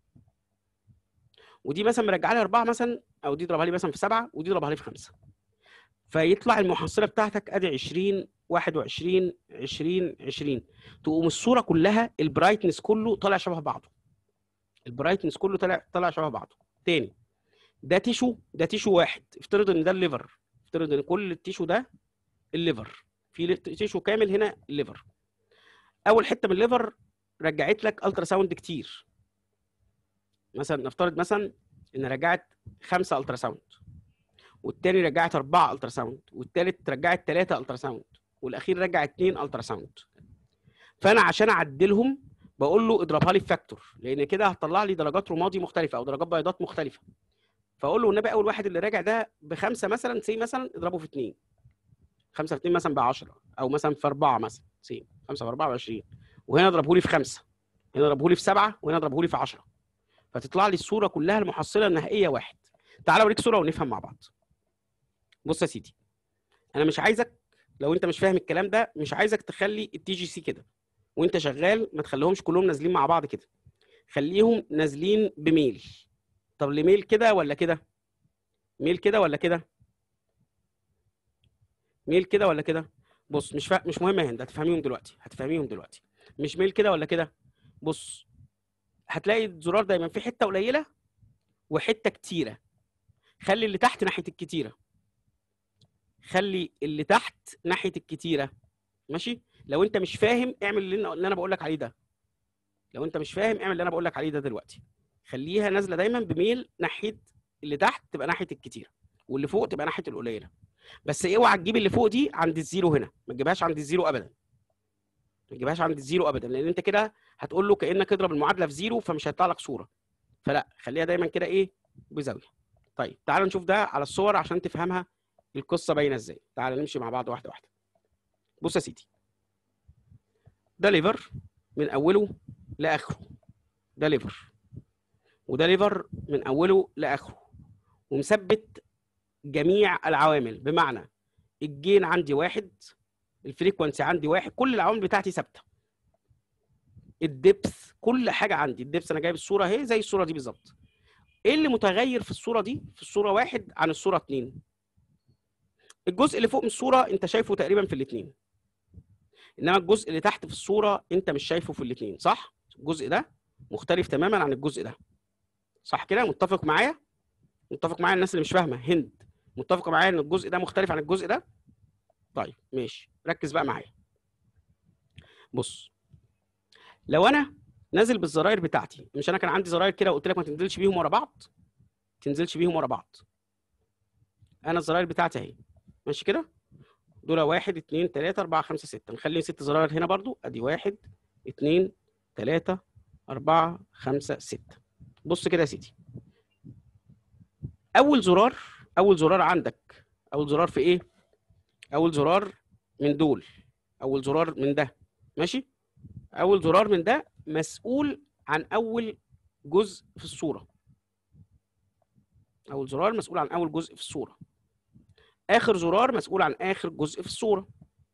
ودي مثلا مرجعه لي 4 مثلا او دي اضربها لي مثلا في 7 ودي اضربها لي في 5 فيطلع المحصله بتاعتك ادي 20 21 20 20 تقوم الصوره كلها البرايتنس كله طالع شبه بعضه البرايتنس كله طالع طالع شبه بعضه تاني ده تيشو ده تيشو واحد افترض ان ده الليفر افترض ان كل التيشو ده الليفر في ل- تيشو كامل هنا الليفر اول حته من الليفر رجعت لك الترا ساوند كتير مثلا نفترض مثلا ان رجعت خمسة الترا ساوند والتاني رجعت أربعة الترا ساوند والتالت رجعت ثلاثة الترا ساوند والاخير رجع اثنين الترا ساوند فانا عشان اعدلهم بقول له اضربها لي في فاكتور لان كده هتطلع لي درجات رمادي مختلفه او درجات بيضات مختلفه فاقول له النبي اول واحد اللي راجع ده بخمسه مثلا سي مثلا اضربه في اثنين خمسه في اثنين مثلا ب 10 او مثلا في اربعه مثلا سي خمسه في اربعه ب 20 وهنا اضربه لي في خمسه هنا اضربه لي في سبعه وهنا اضربه لي في 10 فتطلع لي الصوره كلها المحصله النهائيه واحد تعال اوريك صوره ونفهم مع بعض بص يا سيدي انا مش عايزك لو انت مش فاهم الكلام ده مش عايزك تخلي التي جي سي كده وانت شغال ما تخليهمش كلهم نازلين مع بعض كده خليهم نازلين بميل طب لميل كده ولا كده ميل كده ولا كده ميل كده ولا كده بص مش فا... مش مهم يا هند هتفهميهم دلوقتي هتفهميهم دلوقتي مش ميل كده ولا كده بص هتلاقي الزرار دايما في حته قليله وحته كتيره خلي اللي تحت ناحيه الكتيره خلي اللي تحت ناحيه الكتيره ماشي لو انت مش فاهم اعمل اللي أنا- اللي انا بقول لك عليه ده لو انت مش فاهم اعمل اللي انا بقول لك عليه ده دلوقتي خليها نازله دايما بميل ناحيه اللي تحت تبقى ناحيه الكتيره واللي فوق تبقى ناحيه القليله بس اوعى تجيب اللي فوق دي عند الزيرو هنا ما تجيبهاش عند الزيرو ابدا ما تجيبهاش عند الزيرو ابدا لان انت كده هتقول له كانك اضرب المعادله في زيرو فمش هيطلع لك صوره فلا خليها دايما كده ايه بزاويه طيب تعال نشوف ده على الصور عشان تفهمها القصه باينه ازاي تعال نمشي مع بعض واحده واحده بص يا سيدي ده ليفر من اوله لاخره ده ليفر وده ليفر من اوله لاخره ومثبت جميع العوامل بمعنى الجين عندي واحد الفريكونسي عندي واحد كل العوامل بتاعتي ثابته الدبث كل حاجه عندي الدبث انا جايب الصوره اهي زي الصوره دي بالظبط ايه اللي متغير في الصوره دي في الصوره واحد عن الصوره اتنين الجزء اللي فوق من الصوره انت شايفه تقريبا في الاثنين انما الجزء اللي تحت في الصوره انت مش شايفه في الاثنين صح الجزء ده مختلف تماما عن الجزء ده صح كده متفق معايا متفق معايا الناس اللي مش فاهمه هند متفقه معايا ان الجزء ده مختلف عن الجزء ده طيب ماشي ركز بقى معايا بص لو انا نازل بالزراير بتاعتي مش انا كان عندي زراير كده وقلت لك ما تنزلش بيهم ورا بعض تنزلش بيهم ورا بعض انا الزراير بتاعتي اهي ماشي كده دول واحد اتنين تلاتة أربعة خمسة ستة نخلي ست زراير هنا برضو أدي واحد اتنين تلاتة أربعة خمسة ستة بص كده يا سيدي أول زرار أول زرار عندك أول زرار في إيه؟ أول زرار من دول أول زرار من ده ماشي؟ أول زرار من ده مسؤول عن أول جزء في الصورة أول زرار مسؤول عن أول جزء في الصورة اخر زرار مسؤول عن اخر جزء في الصوره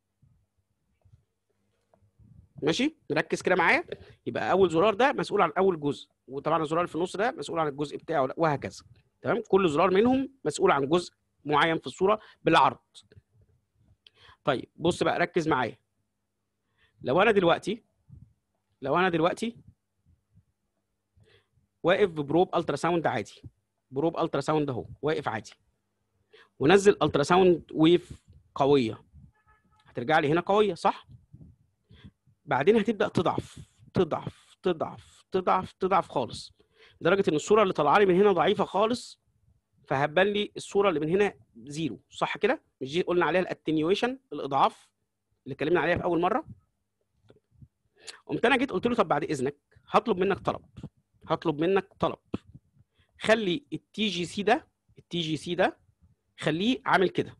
ماشي نركز كده معايا يبقى اول زرار ده مسؤول عن اول جزء وطبعا الزرار اللي في النص ده مسؤول عن الجزء بتاعه وهكذا تمام كل زرار منهم مسؤول عن جزء معين في الصوره بالعرض طيب بص بقى ركز معايا لو انا دلوقتي لو انا دلوقتي واقف ببروب الترا ساوند عادي بروب الترا ساوند اهو واقف عادي ونزل الترا ساوند ويف قويه هترجع لي هنا قويه صح بعدين هتبدا تضعف تضعف تضعف تضعف تضعف خالص لدرجه ان الصوره اللي طالعه لي من هنا ضعيفه خالص فهبان لي الصوره اللي من هنا زيرو صح كده مش دي قلنا عليها الاتنيويشن الاضعاف اللي اتكلمنا عليها في اول مره قمت انا جيت قلت له طب بعد اذنك هطلب منك طلب هطلب منك طلب خلي التي جي سي ده التي جي سي ده خليه عامل كده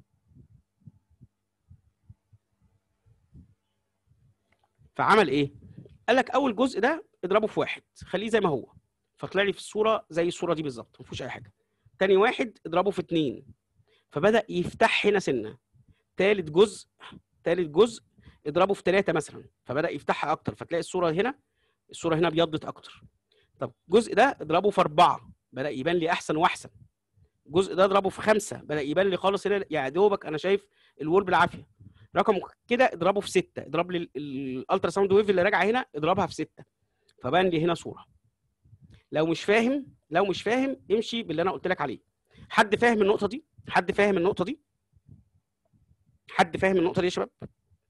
فعمل ايه قال لك اول جزء ده اضربه في واحد خليه زي ما هو فطلع لي في الصوره زي الصوره دي بالظبط ما فيهوش اي حاجه تاني واحد اضربه في اتنين فبدا يفتح هنا سنه تالت جزء تالت جزء اضربه في ثلاثة مثلا فبدا يفتحها اكتر فتلاقي الصوره هنا الصوره هنا ابيضت اكتر طب الجزء ده اضربه في اربعه بدا يبان لي احسن واحسن الجزء ده اضربه في خمسه بدا يبان لي خالص هنا يا دوبك انا شايف الوول بالعافيه رقم كده اضربه في سته اضرب لي الالترا ساوند ويف اللي راجعه هنا اضربها في سته فبان لي هنا صوره لو مش فاهم لو مش فاهم امشي باللي انا قلت لك عليه حد فاهم النقطه دي حد فاهم النقطه دي حد فاهم النقطه دي يا شباب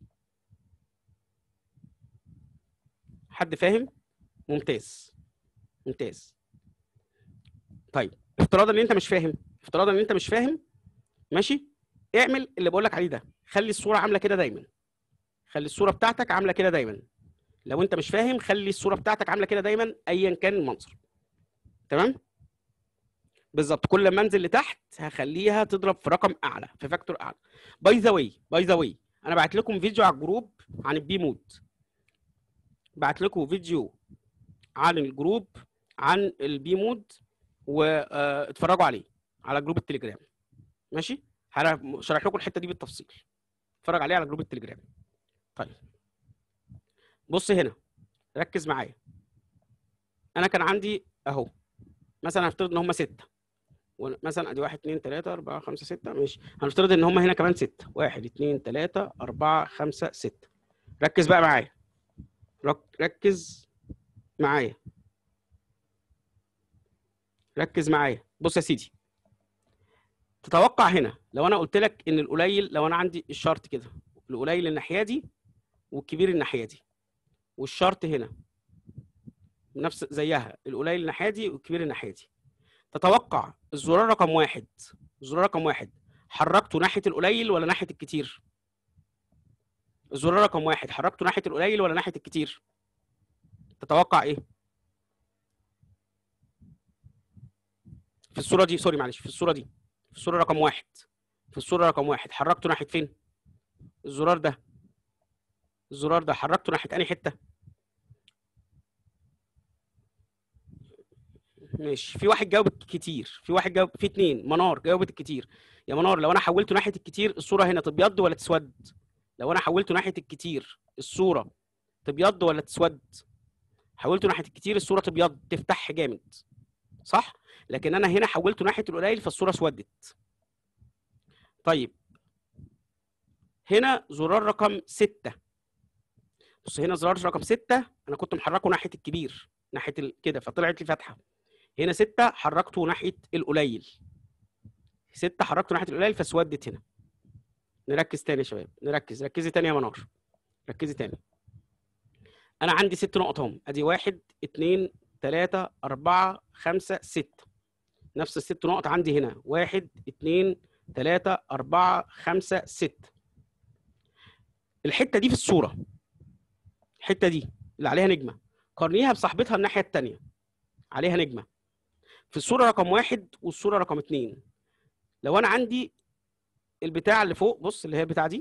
حد فاهم ممتاز ممتاز طيب افتراضا ان انت مش فاهم افتراضا ان انت مش فاهم ماشي اعمل اللي بقول لك عليه ده خلي الصوره عامله كده دايما خلي الصوره بتاعتك عامله كده دايما لو انت مش فاهم خلي الصوره بتاعتك عامله كده دايما ايا كان المنظر تمام بالظبط كل ما انزل لتحت هخليها تضرب في رقم اعلى في فاكتور اعلى باي ذا واي باي ذا واي انا بعت لكم فيديو على الجروب عن البي مود بعت لكم فيديو عن الجروب عن البي مود واتفرجوا عليه على جروب التليجرام ماشي شرح لكم الحته دي بالتفصيل اتفرج عليه على جروب التليجرام طيب بص هنا ركز معايا انا كان عندي اهو مثلا هنفترض ان هم سته مثلا ادي واحد اثنين ثلاثة أربعة خمسة ستة ماشي هنفترض ان هم هنا كمان ستة واحد اثنين ثلاثة أربعة خمسة ستة ركز بقى معايا ركز معايا ركز معايا بص يا سيدي تتوقع هنا لو انا قلت لك ان القليل لو انا عندي الشرط كده القليل الناحيه دي والكبير الناحيه دي والشرط هنا نفس زيها القليل الناحيه دي والكبير الناحيه دي تتوقع الزرار رقم واحد الزرار رقم واحد حركته ناحيه القليل ولا ناحيه الكتير الزرار رقم واحد حركته ناحيه القليل ولا ناحيه الكتير تتوقع ايه في الصوره دي سوري معلش في الصوره دي في الصوره رقم واحد في الصوره رقم واحد حركته ناحيه فين الزرار ده الزرار ده حركته ناحيه انهي حته ماشي في واحد جاوب كتير في واحد جاوب في اتنين منار جاوبت الكتير يا منار لو انا حولته ناحيه الكتير الصوره هنا تبيض ولا تسود لو انا حولته ناحيه الكتير الصوره تبيض ولا تسود حولته ناحيه الكتير الصوره تبيض تفتح جامد صح لكن انا هنا حولته ناحيه القليل فالصوره اسودت طيب هنا زرار رقم ستة بص هنا زرار رقم ستة انا كنت محركه ناحيه الكبير ناحيه ال... كده فطلعت لي فتحه هنا ستة حركته ناحيه القليل ستة حركته ناحيه القليل فاسودت هنا نركز تاني يا شباب نركز ركزي تاني يا منار ركزي تاني انا عندي ست نقط اهم ادي واحد اتنين تلاتة أربعة خمسة ستة نفس الست نقط عندي هنا واحد اتنين تلاتة أربعة خمسة ستة الحتة دي في الصورة الحتة دي اللي عليها نجمة قارنيها بصاحبتها الناحية التانية عليها نجمة في الصورة رقم واحد والصورة رقم اتنين لو أنا عندي البتاع اللي فوق بص اللي هي البتاع دي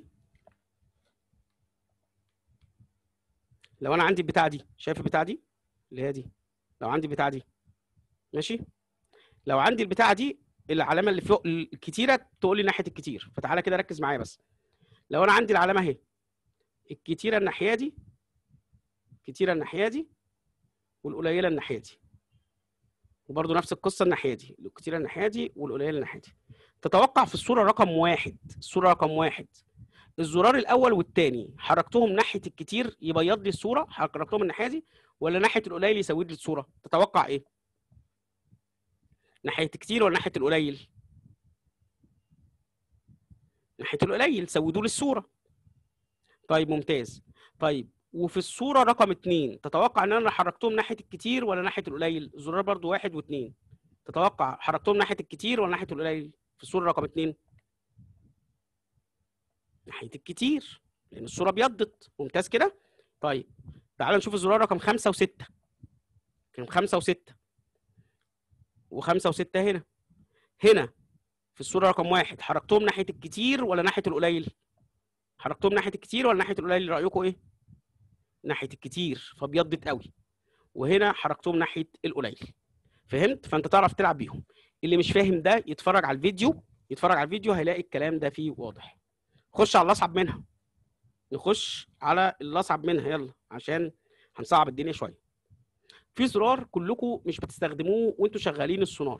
لو أنا عندي البتاع دي شايف البتاع دي اللي هي دي لو عندي البتاع دي ماشي لو عندي البتاعه دي العلامه اللي فوق الكتيره تقول لي ناحيه الكتير فتعالى كده ركز معايا بس لو انا عندي العلامه اهي الكتيره الناحيه دي الكتيره الناحيه دي والقليله الناحيه دي وبرده نفس القصه الناحيه دي الكتيره الناحيه دي والقليله الناحيه دي تتوقع في الصوره رقم واحد الصوره رقم واحد الزرار الاول والثاني حركتهم ناحيه الكتير يبيض لي الصوره حركتهم الناحيه دي ولا ناحيه القليل يسود لي الصوره تتوقع ايه ناحيه الكتير ولا ناحيه القليل ناحيه القليل سودوا لي الصوره طيب ممتاز طيب وفي الصوره رقم اتنين تتوقع ان انا حركتهم ناحيه الكتير ولا ناحيه القليل الزرار برضو واحد واثنين تتوقع حركتهم ناحيه الكتير ولا ناحيه القليل في الصوره رقم اتنين ناحيه الكتير لان الصوره ابيضت ممتاز كده طيب تعال نشوف الزرار رقم خمسة وستة كان خمسة وستة وخمسة وستة هنا هنا في الصورة رقم واحد حركتهم ناحية الكتير ولا ناحية القليل؟ حركتهم ناحية الكتير ولا ناحية القليل رأيكم إيه؟ ناحية الكتير فابيضت قوي وهنا حركتهم ناحية القليل فهمت؟ فأنت تعرف تلعب بيهم اللي مش فاهم ده يتفرج على الفيديو يتفرج على الفيديو هيلاقي الكلام ده فيه واضح خش على الأصعب منها نخش على الأصعب منها يلا عشان هنصعب الدنيا شوية في زرار كلكم مش بتستخدموه وانتوا شغالين السونار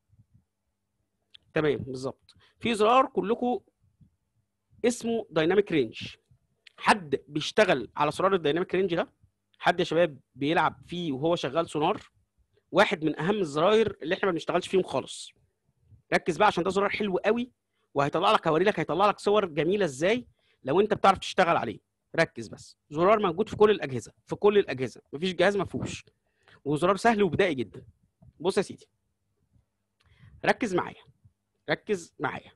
تمام بالظبط في زرار كلكم اسمه دايناميك رينج حد بيشتغل على زرار الدايناميك رينج ده حد يا شباب بيلعب فيه وهو شغال سونار واحد من اهم الزراير اللي احنا ما بنشتغلش فيهم خالص ركز بقى عشان ده زرار حلو قوي وهيطلع لك هوري لك هيطلع لك صور جميله ازاي لو انت بتعرف تشتغل عليه ركز بس زرار موجود في كل الاجهزه في كل الاجهزه مفيش جهاز ما فيهوش وزرار سهل وبدائي جدا بص يا سيدي ركز معايا ركز معايا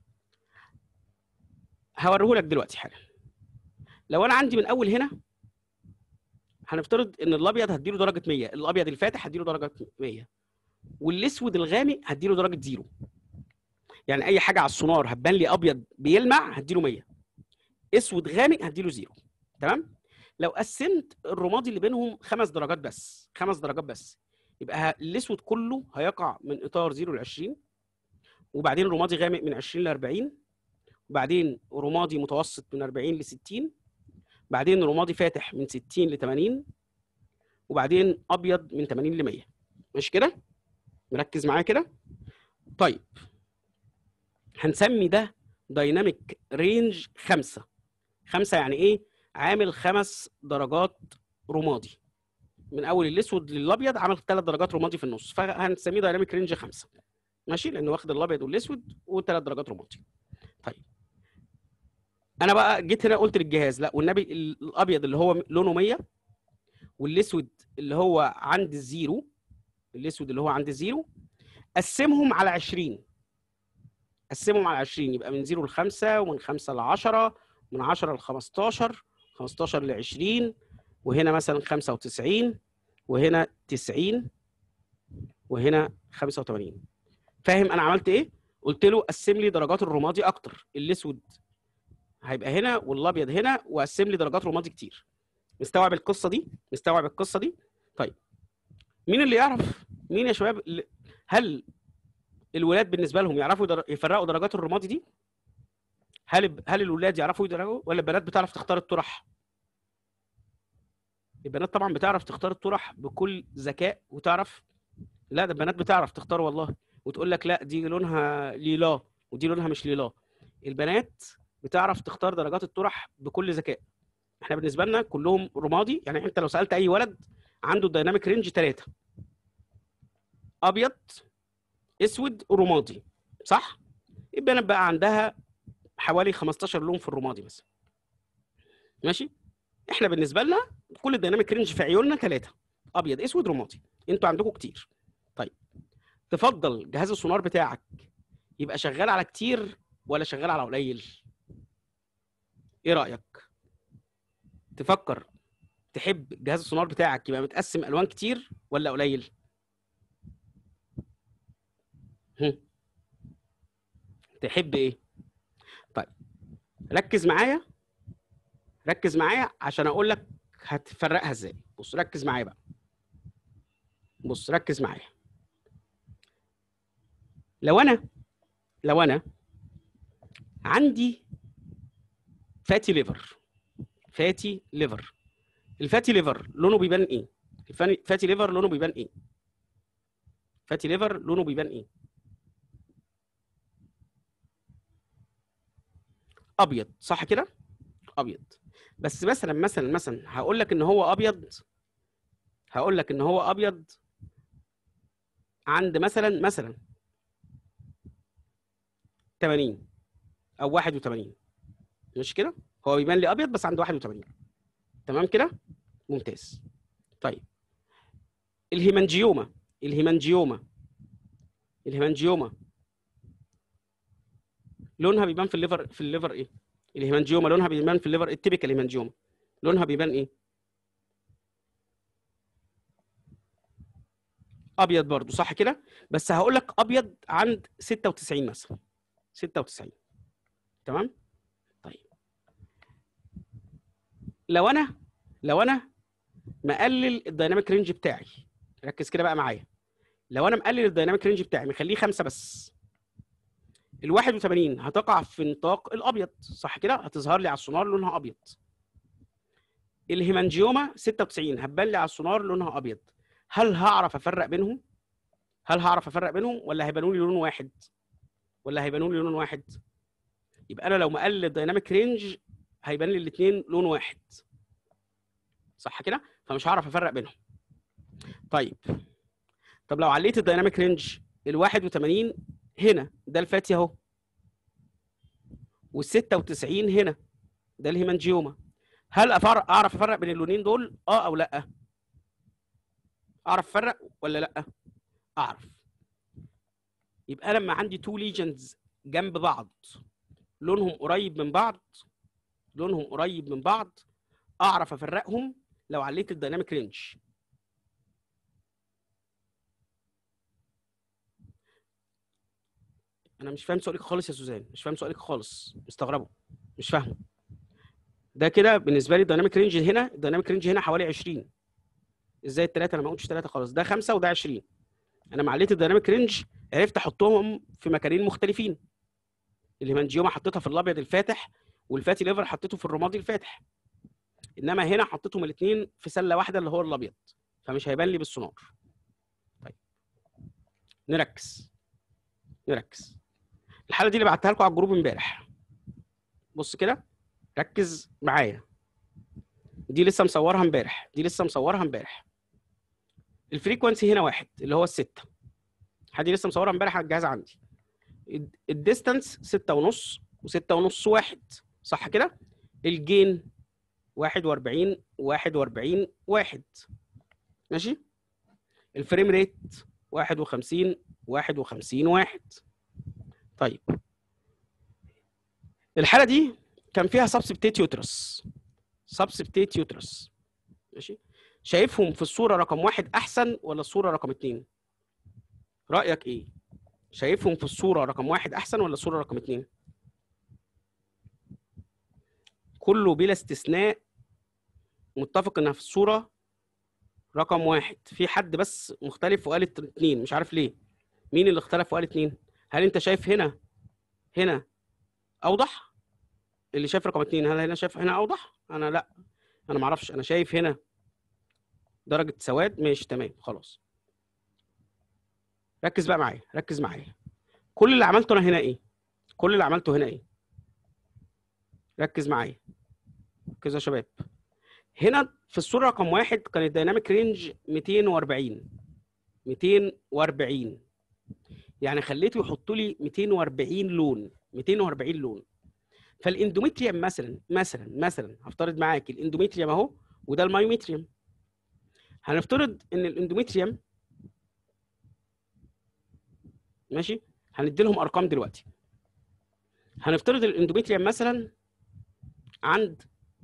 هوريه لك دلوقتي حالا لو انا عندي من اول هنا هنفترض ان الابيض هديله درجه 100 الابيض الفاتح هديله درجه 100 والاسود الغامق هديله درجه زيرو يعني اي حاجه على السونار هتبان لي ابيض بيلمع هديله 100 اسود غامق هديله زيرو تمام لو قسمت الرمادي اللي بينهم خمس درجات بس خمس درجات بس يبقى ه- الاسود كله هيقع من اطار 0 ل 20 وبعدين رمادي غامق من 20 ل 40 وبعدين رمادي متوسط من 40 ل 60 بعدين رمادي فاتح من 60 ل 80 وبعدين ابيض من 80 ل 100 مش كده مركز معايا كده طيب هنسمي ده دايناميك رينج خمسة خمسة يعني ايه عامل خمس درجات رمادي من اول الاسود للابيض عامل ثلاث درجات رمادي في النص فهنسميه دايناميك رينج خمسة ماشي لانه واخد الابيض والاسود وثلاث درجات رمادي طيب انا بقى جيت هنا قلت للجهاز لا والنبي ال- الابيض اللي هو لونه 100 والاسود اللي هو عند الزيرو الاسود اللي هو عند الزيرو قسمهم على 20 قسمهم على 20 يبقى من 0 ل 5 ومن 5 ل 10 من 10 ل 15 15 ل 20 وهنا مثلا 95 وهنا 90 وهنا 85 فاهم انا عملت ايه؟ قلت له قسم لي درجات الرمادي اكتر الاسود هيبقى هنا والابيض هنا وقسم لي درجات رمادي كتير مستوعب القصه دي؟ مستوعب القصه دي؟ طيب مين اللي يعرف؟ مين يا شباب اللي- هل الولاد بالنسبه لهم يعرفوا در... يفرقوا درجات الرمادي دي؟ هل هل الولاد يعرفوا يدرجوا ولا البنات بتعرف تختار الطرح؟ البنات طبعا بتعرف تختار الطرح بكل ذكاء وتعرف لا ده البنات بتعرف تختار والله وتقول لك لا دي لونها ليلا ودي لونها مش ليلا البنات بتعرف تختار درجات الطرح بكل ذكاء احنا بالنسبه لنا كلهم رمادي يعني انت لو سالت اي ولد عنده الدايناميك رينج ثلاثه ابيض اسود ورمادي صح البنات بقى عندها حوالي 15 لون في الرمادي مثلا ماشي احنا بالنسبه لنا كل الديناميك رينج في عيوننا ثلاثه ابيض اسود رمادي انتوا عندكم كتير طيب تفضل جهاز السونار بتاعك يبقى شغال على كتير ولا شغال على قليل ايه رايك تفكر تحب جهاز السونار بتاعك يبقى متقسم الوان كتير ولا قليل هم. تحب ايه طيب ركز معايا ركز معايا عشان اقول لك هتفرقها ازاي بص ركز معايا بقى بص ركز معايا لو انا لو انا عندي فاتي ليفر فاتي ليفر الفاتي ليفر لونه بيبان ايه الفاتي ليفر لونه بيبان ايه فاتي ليفر لونه بيبان ايه ابيض صح كده ابيض بس مثلا مثلا مثلا هقول لك ان هو ابيض هقول لك ان هو ابيض عند مثلا مثلا 80 او 81 مش كده هو بيبان لي ابيض بس عند 81 تمام كده ممتاز طيب الهيمانجيوما الهيمانجيوما الهيمانجيوما لونها بيبان في الليفر في الليفر ايه الهيمانجيوما لونها بيبان في الليفر التيبيكال هيمانجيوما لونها بيبان ايه ابيض برضو صح كده بس هقول لك ابيض عند 96 مثلا 96 تمام طيب لو انا لو انا مقلل الدايناميك رينج بتاعي ركز كده بقى معايا لو انا مقلل الدايناميك رينج بتاعي مخليه خمسة بس ال 81 هتقع في نطاق الابيض صح كده هتظهر لي على السونار لونها ابيض الهيمانجيوما 96 هتبان لي على السونار لونها ابيض هل هعرف افرق بينهم هل هعرف افرق بينهم ولا هيبانوا لي لون واحد ولا هيبانوا لي لون واحد يبقى انا لو مقلل الدايناميك رينج هيبان لي الاثنين لون واحد صح كده فمش هعرف افرق بينهم طيب طب لو عليت الدايناميك رينج ال 81 هنا ده الفاتي اهو وال 96 هنا ده الهيمانجيوما هل أفرق اعرف افرق بين اللونين دول اه او لا اعرف افرق ولا لا اعرف يبقى لما عندي تو ليجنز جنب بعض لونهم قريب من بعض لونهم قريب من بعض اعرف افرقهم لو عليت الدايناميك رينج انا مش فاهم سؤالك خالص يا سوزان مش فاهم سؤالك خالص مستغربه مش فاهمه ده كده بالنسبه لي الدايناميك رينج هنا الدايناميك رينج هنا حوالي 20 ازاي الثلاثه انا ما قلتش ثلاثه خالص ده خمسه وده 20 انا مع عليت الدايناميك رينج عرفت احطهم في مكانين مختلفين الهيمانجيوما حطيتها في الابيض الفاتح والفاتي ليفر حطيته في الرمادي الفاتح انما هنا حطيتهم الاثنين في سله واحده اللي هو الابيض فمش هيبان لي بالسونار طيب نركز نركز الحاله دي اللي بعتها لكم على الجروب امبارح بص كده ركز معايا دي لسه مصورها امبارح دي لسه مصورها امبارح الفريكونسي هنا واحد اللي هو الستة حد لسه مصورها امبارح على الجهاز عندي الديستانس ستة ونص وستة ونص واحد صح كده الجين واحد واربعين واحد واربعين واحد ماشي الفريم ريت واحد وخمسين واحد وخمسين واحد طيب الحالة دي كان فيها سبسبتيت يوترس سبسبتيت يوترس ماشي شايفهم في الصورة رقم واحد أحسن ولا الصورة رقم اتنين؟ رأيك إيه؟ شايفهم في الصورة رقم واحد أحسن ولا الصورة رقم اتنين؟ كله بلا استثناء متفق إنها في الصورة رقم واحد في حد بس مختلف وقال اتنين مش عارف ليه مين اللي اختلف وقال اتنين؟ هل أنت شايف هنا هنا أوضح؟ اللي شايف رقم اتنين هل هنا شايف هنا أوضح؟ أنا لأ أنا معرفش أنا شايف هنا درجة سواد ماشي تمام خلاص ركز بقى معايا ركز معايا كل اللي عملته انا هنا ايه كل اللي عملته هنا ايه ركز معايا ركزوا يا شباب هنا في الصورة رقم واحد كان الديناميك رينج 240 240 يعني خليته يحط لي 240 لون 240 لون فالاندوميتريوم مثلا مثلا مثلا هفترض معاك الاندوميتريوم اهو وده المايوميتريوم هنفترض ان الاندوميتريوم ماشي هندي لهم ارقام دلوقتي هنفترض الاندوميتريوم مثلا عند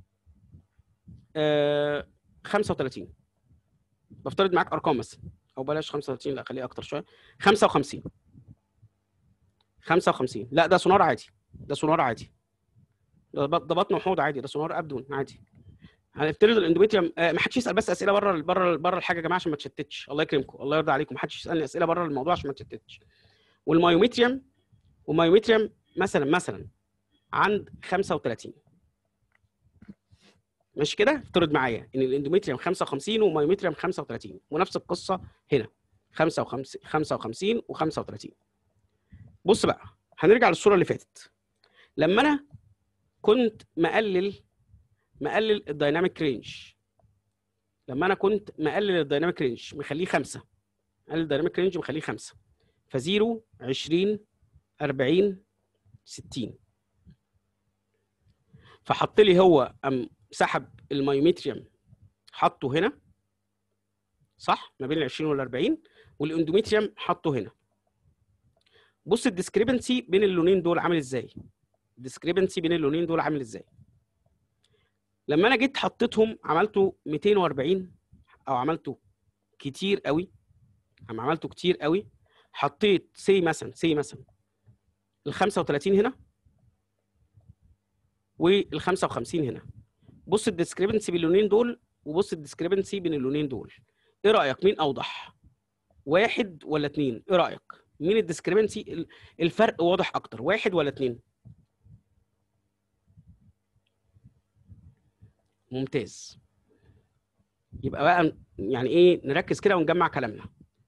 آه 35 بفترض معاك ارقام مثلا او بلاش 35 لا خليها اكتر شويه 55 55 لا ده سونار عادي ده سونار عادي ده ده بطن وحوض عادي ده سونار ابدون عادي هنفترض الاندوميتريوم آه ما حدش يسال بس اسئله بره بره بره الحاجه يا جماعه عشان ما تشتتش الله يكرمكم الله يرضى عليكم ما حدش يسالني اسئله بره الموضوع عشان ما تشتتش والمايوميتريوم والمايوميتريوم مثلا مثلا عند 35 مش كده افترض معايا ان الاندوميتريوم 55 والمايوميتريوم 35 ونفس القصه هنا 55 55 و35 بص بقى هنرجع للصوره اللي فاتت لما انا كنت مقلل مقلل الدايناميك رينج لما انا كنت مقلل الدايناميك رينج مخليه خمسة مقلل الدايناميك رينج مخليه خمسة فزيرو 20 40 60 فحط لي هو ام سحب المايوميتريوم حطه هنا صح ما بين ال 20 وال 40 والاندوميتريوم حطه هنا بص الديسكريبنسي بين اللونين دول عامل ازاي الديسكريبنسي بين اللونين دول عامل ازاي لما انا جيت حطيتهم عملته 240 او عملته كتير قوي اما عملته كتير قوي حطيت سي مثلا سي مثلا ال 35 هنا وال 55 هنا بص الديسكريبنسي بين اللونين دول وبص الديسكريبنسي بين اللونين دول ايه رايك مين اوضح واحد ولا اتنين ايه رايك مين الديسكريبنسي الفرق واضح اكتر واحد ولا اتنين ممتاز يبقى بقى يعني ايه نركز كده ونجمع كلامنا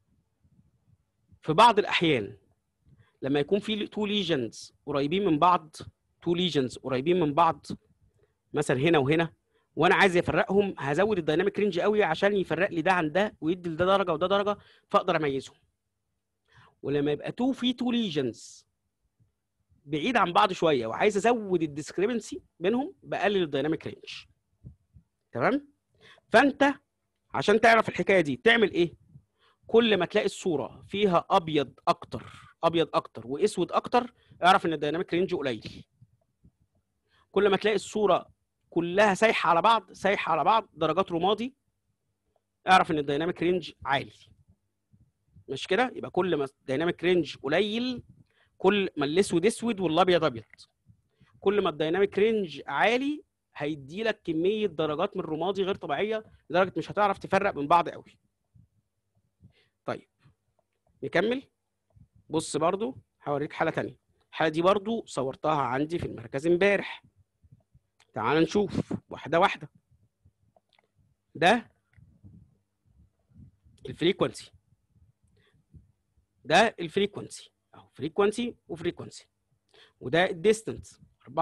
في بعض الاحيان لما يكون في تو ليجنز قريبين من بعض تو ليجنز قريبين من بعض مثلا هنا وهنا وانا عايز افرقهم هزود الدايناميك رينج قوي عشان يفرق لي ده عن ده ويدي لده درجه وده درجه فاقدر اميزهم ولما يبقى تو في تو ليجنز بعيد عن بعض شويه وعايز ازود الديسكريبنسي بينهم بقلل الدايناميك رينج تمام فانت عشان تعرف الحكايه دي تعمل ايه كل ما تلاقي الصوره فيها ابيض اكتر ابيض اكتر واسود اكتر اعرف ان الدايناميك رينج قليل كل ما تلاقي الصوره كلها سايحه على بعض سايحه على بعض درجات رمادي اعرف ان الدايناميك رينج عالي مش كده يبقى كل ما الدايناميك رينج قليل كل ما الاسود اسود والابيض ابيض كل ما الدايناميك رينج عالي هيدي لك كميه درجات من الرمادي غير طبيعيه لدرجه مش هتعرف تفرق من بعض قوي طيب نكمل بص برضو هوريك حاله تانية الحاله دي برضو صورتها عندي في المركز امبارح تعال نشوف واحده واحده ده الفريكونسي ده الفريكونسي اهو فريكونسي وفريكونسي وده الديستنس 14.8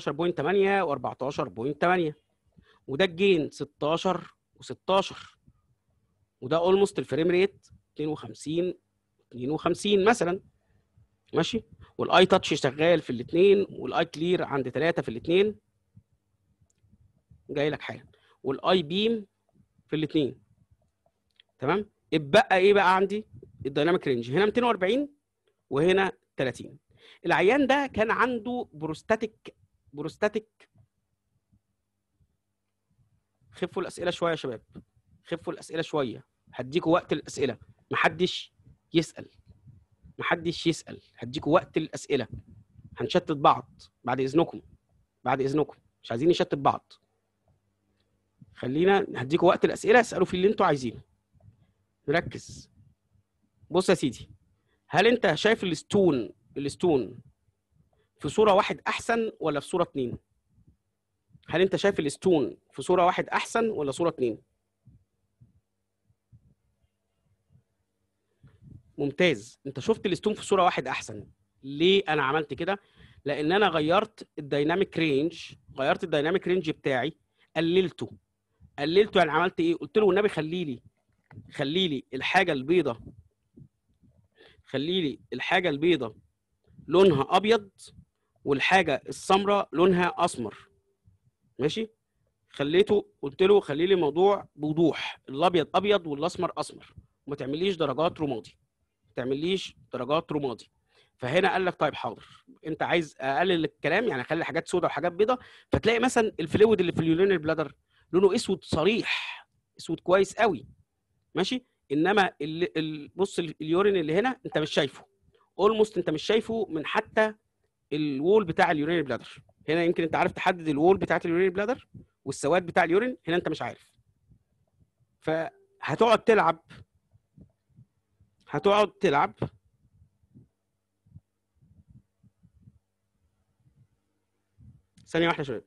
و14.8 وده الجين 16 و16 وده اولموست الفريم ريت 52 52 مثلا ماشي والاي تاتش شغال في الاثنين والاي كلير عند 3 في الاثنين جاي لك حالا والاي بيم في الاثنين تمام اتبقى ايه بقى عندي الدايناميك رينج هنا 240 وهنا 30 العيان ده كان عنده بروستاتيك بروستاتيك خفوا الاسئله شويه يا شباب خفوا الاسئله شويه هديكوا وقت الاسئله محدش يسال محدش يسال هديكوا وقت الاسئله هنشتت بعض بعد اذنكم بعد اذنكم مش عايزين نشتت بعض خلينا هديكوا وقت الاسئله اسالوا في اللي انتوا عايزينه نركز بص يا سيدي هل انت شايف الستون الستون في صوره واحد احسن ولا في صوره اتنين هل انت شايف الستون في صوره واحد احسن ولا صوره اتنين ممتاز انت شفت الستون في صوره واحد احسن ليه انا عملت كده لان انا غيرت الدايناميك رينج غيرت الدايناميك رينج بتاعي قللته قللته يعني عملت ايه قلت له والنبي خلي لي خلي لي الحاجه البيضه خلي لي الحاجه البيضه لونها ابيض والحاجه السمراء لونها اسمر ماشي خليته قلت له خلي لي الموضوع بوضوح الابيض ابيض والاسمر اسمر وما تعمليش درجات رمادي ما تعمليش درجات رمادي فهنا قال لك طيب حاضر انت عايز اقلل الكلام يعني اخلي حاجات سوداء وحاجات بيضاء فتلاقي مثلا الفلويد اللي في اليورينال بلادر لونه اسود صريح اسود كويس قوي ماشي انما ال... ال... بص اليورين اللي هنا انت مش شايفه اولموست انت مش شايفه من حتى الوول بتاع اليورين بلادر هنا يمكن انت عارف تحدد الوول بتاعت اليورين بلادر والسواد بتاع اليورين هنا انت مش عارف فهتقعد تلعب هتقعد تلعب ثانية واحدة يا شباب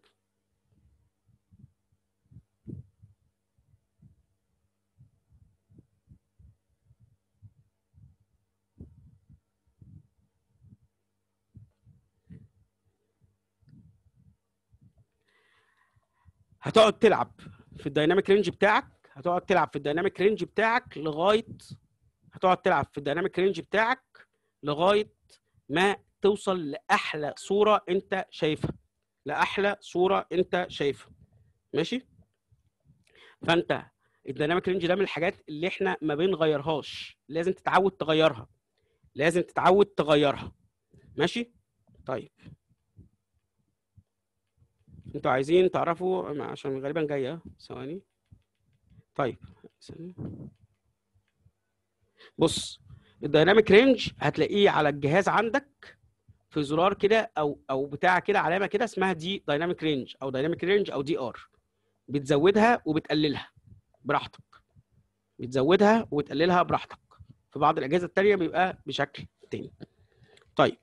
هتقعد تلعب في الدايناميك رينج بتاعك هتقعد تلعب في الدايناميك رينج بتاعك لغايه هتقعد تلعب في الدايناميك رينج بتاعك لغايه ما توصل لاحلى صوره انت شايفها لاحلى صوره انت شايفها ماشي فانت الدايناميك رينج ده من الحاجات اللي احنا ما بنغيرهاش لازم تتعود تغيرها لازم تتعود تغيرها ماشي طيب انتوا عايزين تعرفوا عشان غالبا جايه ثواني طيب ثانية. بص الدايناميك رينج هتلاقيه على الجهاز عندك في زرار كده او او بتاع كده علامه كده اسمها دي دايناميك رينج او دايناميك رينج او دي ار بتزودها وبتقللها براحتك بتزودها وتقللها براحتك في بعض الاجهزه التانيه بيبقى بشكل تاني طيب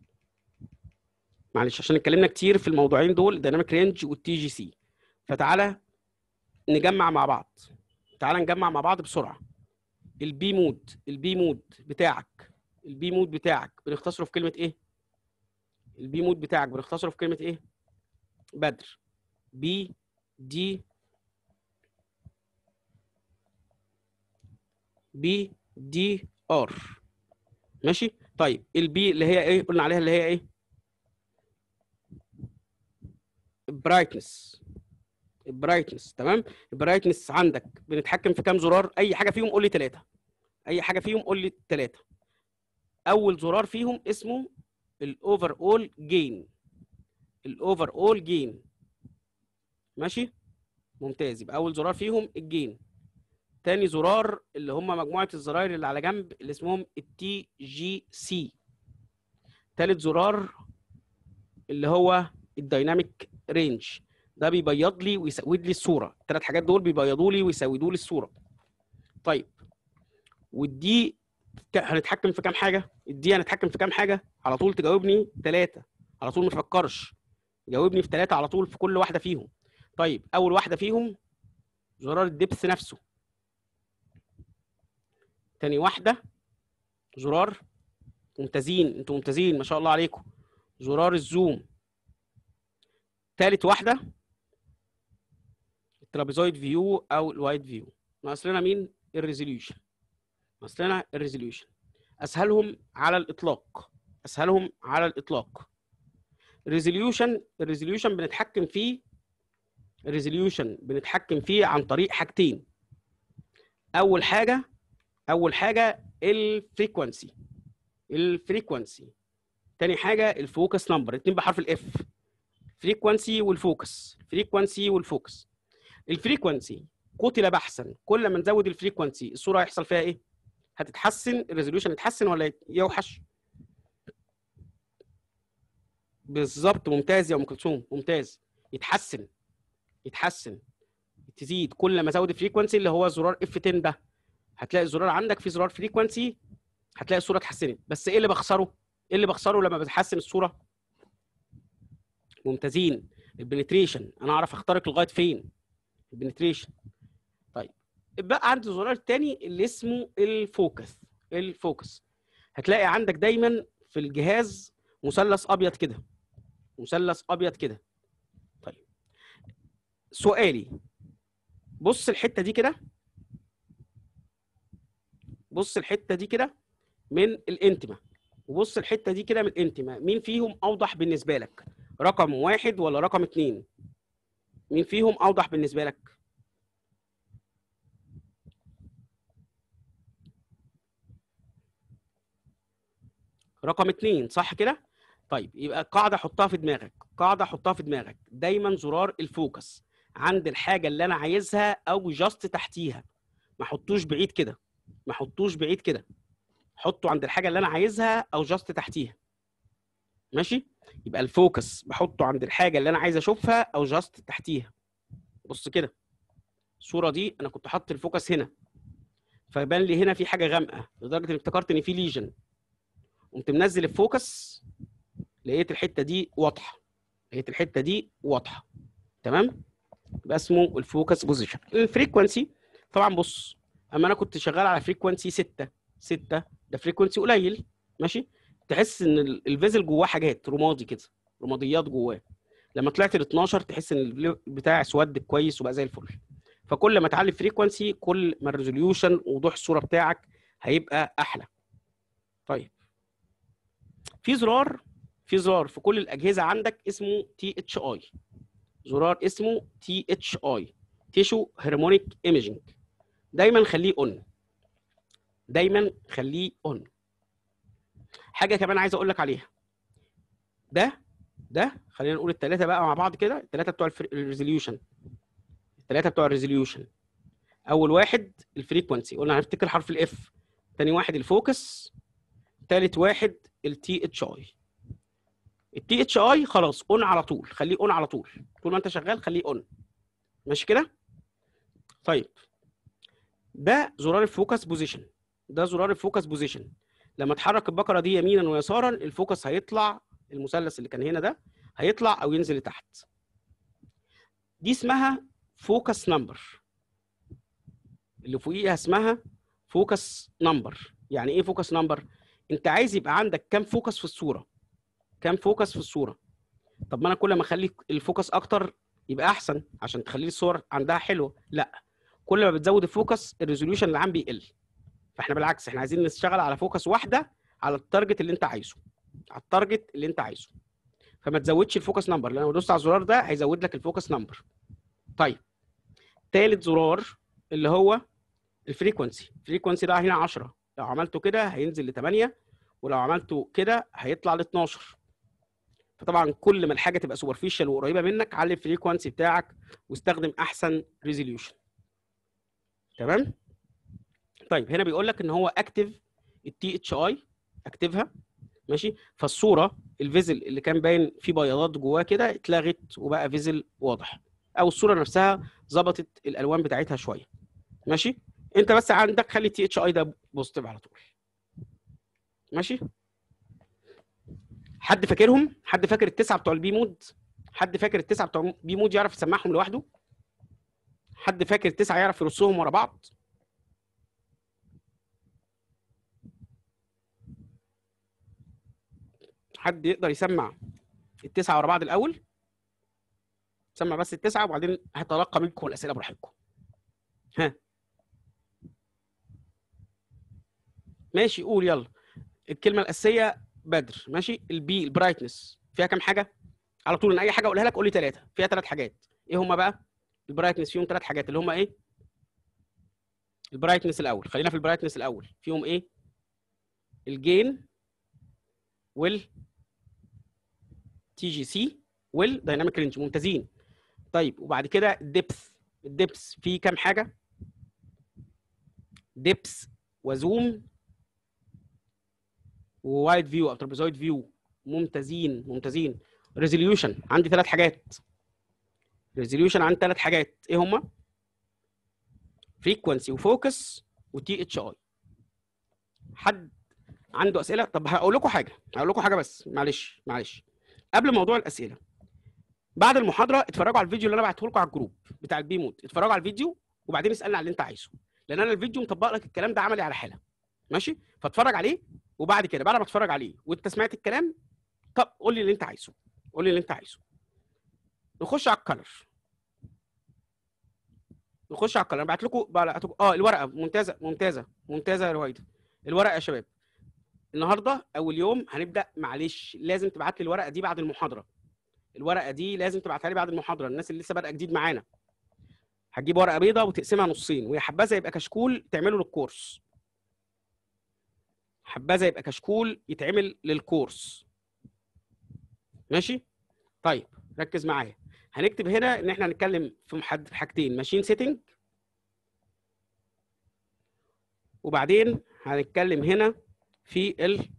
معلش عشان اتكلمنا كتير في الموضوعين دول الديناميك رينج والتي جي سي فتعالى نجمع مع بعض تعالى نجمع مع بعض بسرعه البي مود البي مود بتاعك البي مود بتاعك بنختصره في كلمه ايه البي مود بتاعك بنختصره في كلمه ايه بدر بي دي بي دي ار ماشي طيب البي اللي هي ايه قلنا عليها اللي هي ايه برايتنس البرايتنس تمام البرايتنس عندك بنتحكم في كام زرار اي حاجه فيهم قول لي ثلاثه اي حاجه فيهم قول لي ثلاثه اول زرار فيهم اسمه الاوفر اول جين الاوفر اول جين ماشي ممتاز يبقى اول زرار فيهم الجين تاني زرار اللي هم مجموعه الزراير اللي على جنب اللي اسمهم التي جي سي تالت زرار اللي هو الدايناميك رينج ده بيبيض لي ويسود لي الصوره الثلاث حاجات دول بيبيضوا لي ويسودوا لي الصوره طيب والدي هنتحكم في كام حاجه الدي هنتحكم في كام حاجه على طول تجاوبني ثلاثه على طول ما تفكرش جاوبني في ثلاثه على طول في كل واحده فيهم طيب اول واحده فيهم زرار الدبس نفسه تاني واحده زرار ممتازين انتوا ممتازين ما شاء الله عليكم زرار الزوم تالت واحده الترابيزويد فيو او الوايد فيو ناقص لنا مين الريزوليوشن ناقص لنا الريزوليوشن اسهلهم على الاطلاق اسهلهم على الاطلاق الريزوليوشن الريزوليوشن بنتحكم فيه الريزوليوشن بنتحكم فيه عن طريق حاجتين اول حاجه اول حاجه الفريكوانسي الفريكوانسي تاني حاجه الفوكس نمبر اتنين بحرف الاف فريكوانسي والفوكس فريكوانسي والفوكس الفريكوانسي قتل بحثا كل ما نزود الفريكوانسي الصوره هيحصل فيها ايه هتتحسن الريزوليوشن يتحسن ولا يوحش بالظبط ممتاز يا ام كلثوم ممتاز يتحسن يتحسن تزيد كل ما ازود الفريكوانسي اللي هو زرار اف 10 ده هتلاقي الزرار عندك في زرار فريكوانسي هتلاقي الصوره اتحسنت بس ايه اللي بخسره ايه اللي بخسره لما بتحسن الصوره ممتازين البنتريشن انا اعرف اخترق لغايه فين البنتريشن طيب بقى عندي الزرار الثاني اللي اسمه الفوكس الفوكس هتلاقي عندك دايما في الجهاز مثلث ابيض كده مثلث ابيض كده طيب سؤالي بص الحته دي كده بص الحته دي كده من الانتما وبص الحته دي كده من الانتما مين فيهم اوضح بالنسبه لك رقم واحد ولا رقم اتنين مين فيهم اوضح بالنسبه لك رقم اتنين صح كده طيب يبقى قاعده حطها في دماغك قاعده حطها في دماغك دايما زرار الفوكس عند الحاجه اللي انا عايزها او جاست تحتيها ما احطوش بعيد كده ما احطوش بعيد كده حطه عند الحاجه اللي انا عايزها او جاست تحتيها ماشي يبقى الفوكس بحطه عند الحاجه اللي انا عايز اشوفها او جاست تحتيها بص كده الصوره دي انا كنت حاطط الفوكس هنا فبان لي هنا في حاجه غامقه لدرجه اني افتكرت ان في ليجن قمت منزل الفوكس لقيت الحته دي واضحه لقيت الحته دي واضحه تمام يبقى اسمه الفوكس بوزيشن الفريكوانسي طبعا بص اما انا كنت شغال على فريكوانسي 6 6 ده فريكوانسي قليل ماشي تحس ان الفيزل جواه حاجات رمادي كده رماديات جواه لما طلعت ل 12 تحس ان البتاع اسود كويس وبقى زي الفل فكل ما تعلي فريكوانسي كل ما الريزوليوشن وضوح الصوره بتاعك هيبقى احلى طيب في زرار في زرار في كل الاجهزه عندك اسمه تي اتش اي زرار اسمه تي اتش اي تيشو هرمونيك ايميجنج دايما خليه اون دايما خليه اون حاجه كمان عايز اقول لك عليها ده ده خلينا نقول الثلاثه بقى مع بعض كده الثلاثه بتوع الريزوليوشن الثلاثه بتوع الريزوليوشن اول واحد الفريكوانسي قلنا هنفتكر حرف الاف تاني واحد الفوكس تالت واحد التي اتش اي التي اتش اي خلاص اون على طول خليه اون على طول طول ما انت شغال خليه اون ماشي كده طيب ده زرار الفوكس بوزيشن ده زرار الفوكس بوزيشن لما تحرك البقره دي يمينا ويسارا الفوكس هيطلع المثلث اللي كان هنا ده هيطلع او ينزل لتحت دي اسمها فوكس نمبر اللي فوقيها اسمها فوكس نمبر يعني ايه فوكس نمبر انت عايز يبقى عندك كام فوكس في الصوره كام فوكس في الصوره طب ما انا كل ما اخلي الفوكس اكتر يبقى احسن عشان تخلي الصور عندها حلوه لا كل ما بتزود الفوكس الريزوليوشن اللي عام بيقل فاحنا بالعكس احنا عايزين نشتغل على فوكس واحده على التارجت اللي انت عايزه على التارجت اللي انت عايزه فما تزودش الفوكس نمبر لان لو دوست على الزرار ده هيزود لك الفوكس نمبر طيب ثالث زرار اللي هو الفريكونسي الفريكونسي ده هنا 10 لو عملته كده هينزل ل 8 ولو عملته كده هيطلع ل 12 فطبعا كل ما الحاجه تبقى سوبرفيشال وقريبه منك علي الفريكونسي بتاعك واستخدم احسن ريزوليوشن تمام طيب هنا بيقول لك ان هو اكتف التي اتش اي اكتفها ماشي فالصوره الفيزل اللي كان باين فيه بياضات جواه كده اتلغت وبقى فيزل واضح او الصوره نفسها ظبطت الالوان بتاعتها شويه ماشي انت بس عندك خلي التي اتش اي ده بوزيتيف على طول ماشي حد فاكرهم حد فاكر التسعه بتوع البي مود حد فاكر التسعه بتوع البي مود يعرف يسمعهم لوحده حد فاكر التسعه يعرف يرصهم ورا بعض حد يقدر يسمع التسعه ورا بعض الاول سمع بس التسعه وبعدين هتلقى منكم الاسئله براحتكم ها ماشي قول يلا الكلمه الاساسيه بدر ماشي البي البرايتنس فيها كام حاجه على طول ان اي حاجه اقولها لك قول لي ثلاثه فيها ثلاث حاجات ايه هما بقى البرايتنس فيهم ثلاث حاجات اللي هما ايه البرايتنس الاول خلينا في البرايتنس الاول فيهم ايه الجين وال تي جي سي والدايناميك رينج ممتازين طيب وبعد كده الدبث الدبث فيه كام حاجه دبث وزوم ووايد فيو او ترابيزويد فيو ممتازين ممتازين ريزوليوشن عندي ثلاث حاجات ريزوليوشن عندي ثلاث حاجات ايه هما فريكونسي وفوكس وتي اتش اي حد عنده اسئله طب هقول لكم حاجه هقول لكم حاجه بس معلش معلش قبل موضوع الاسئله بعد المحاضره اتفرجوا على الفيديو اللي انا بعته لكم على الجروب بتاع البي مود اتفرجوا على الفيديو وبعدين اسالني على اللي انت عايزه لان انا الفيديو مطبق لك الكلام ده عملي على حاله ماشي فاتفرج عليه وبعد كده بعد ما تتفرج عليه وانت سمعت الكلام طب قول لي اللي انت عايزه قول لي اللي انت عايزه نخش على الكلر نخش على الكلر بعت لكم اه الورقه ممتازه ممتازه ممتازه يا رويده الورقه يا شباب النهارده اول يوم هنبدا معلش لازم تبعت لي الورقه دي بعد المحاضره الورقه دي لازم تبعتها لي بعد المحاضره الناس اللي لسه بادئه جديد معانا هتجيب ورقه بيضاء وتقسمها نصين وهي حبذا يبقى كشكول تعمله للكورس حبذا يبقى كشكول يتعمل للكورس ماشي طيب ركز معايا هنكتب هنا ان احنا هنتكلم في محد في حاجتين ماشين سيتنج وبعدين هنتكلم هنا في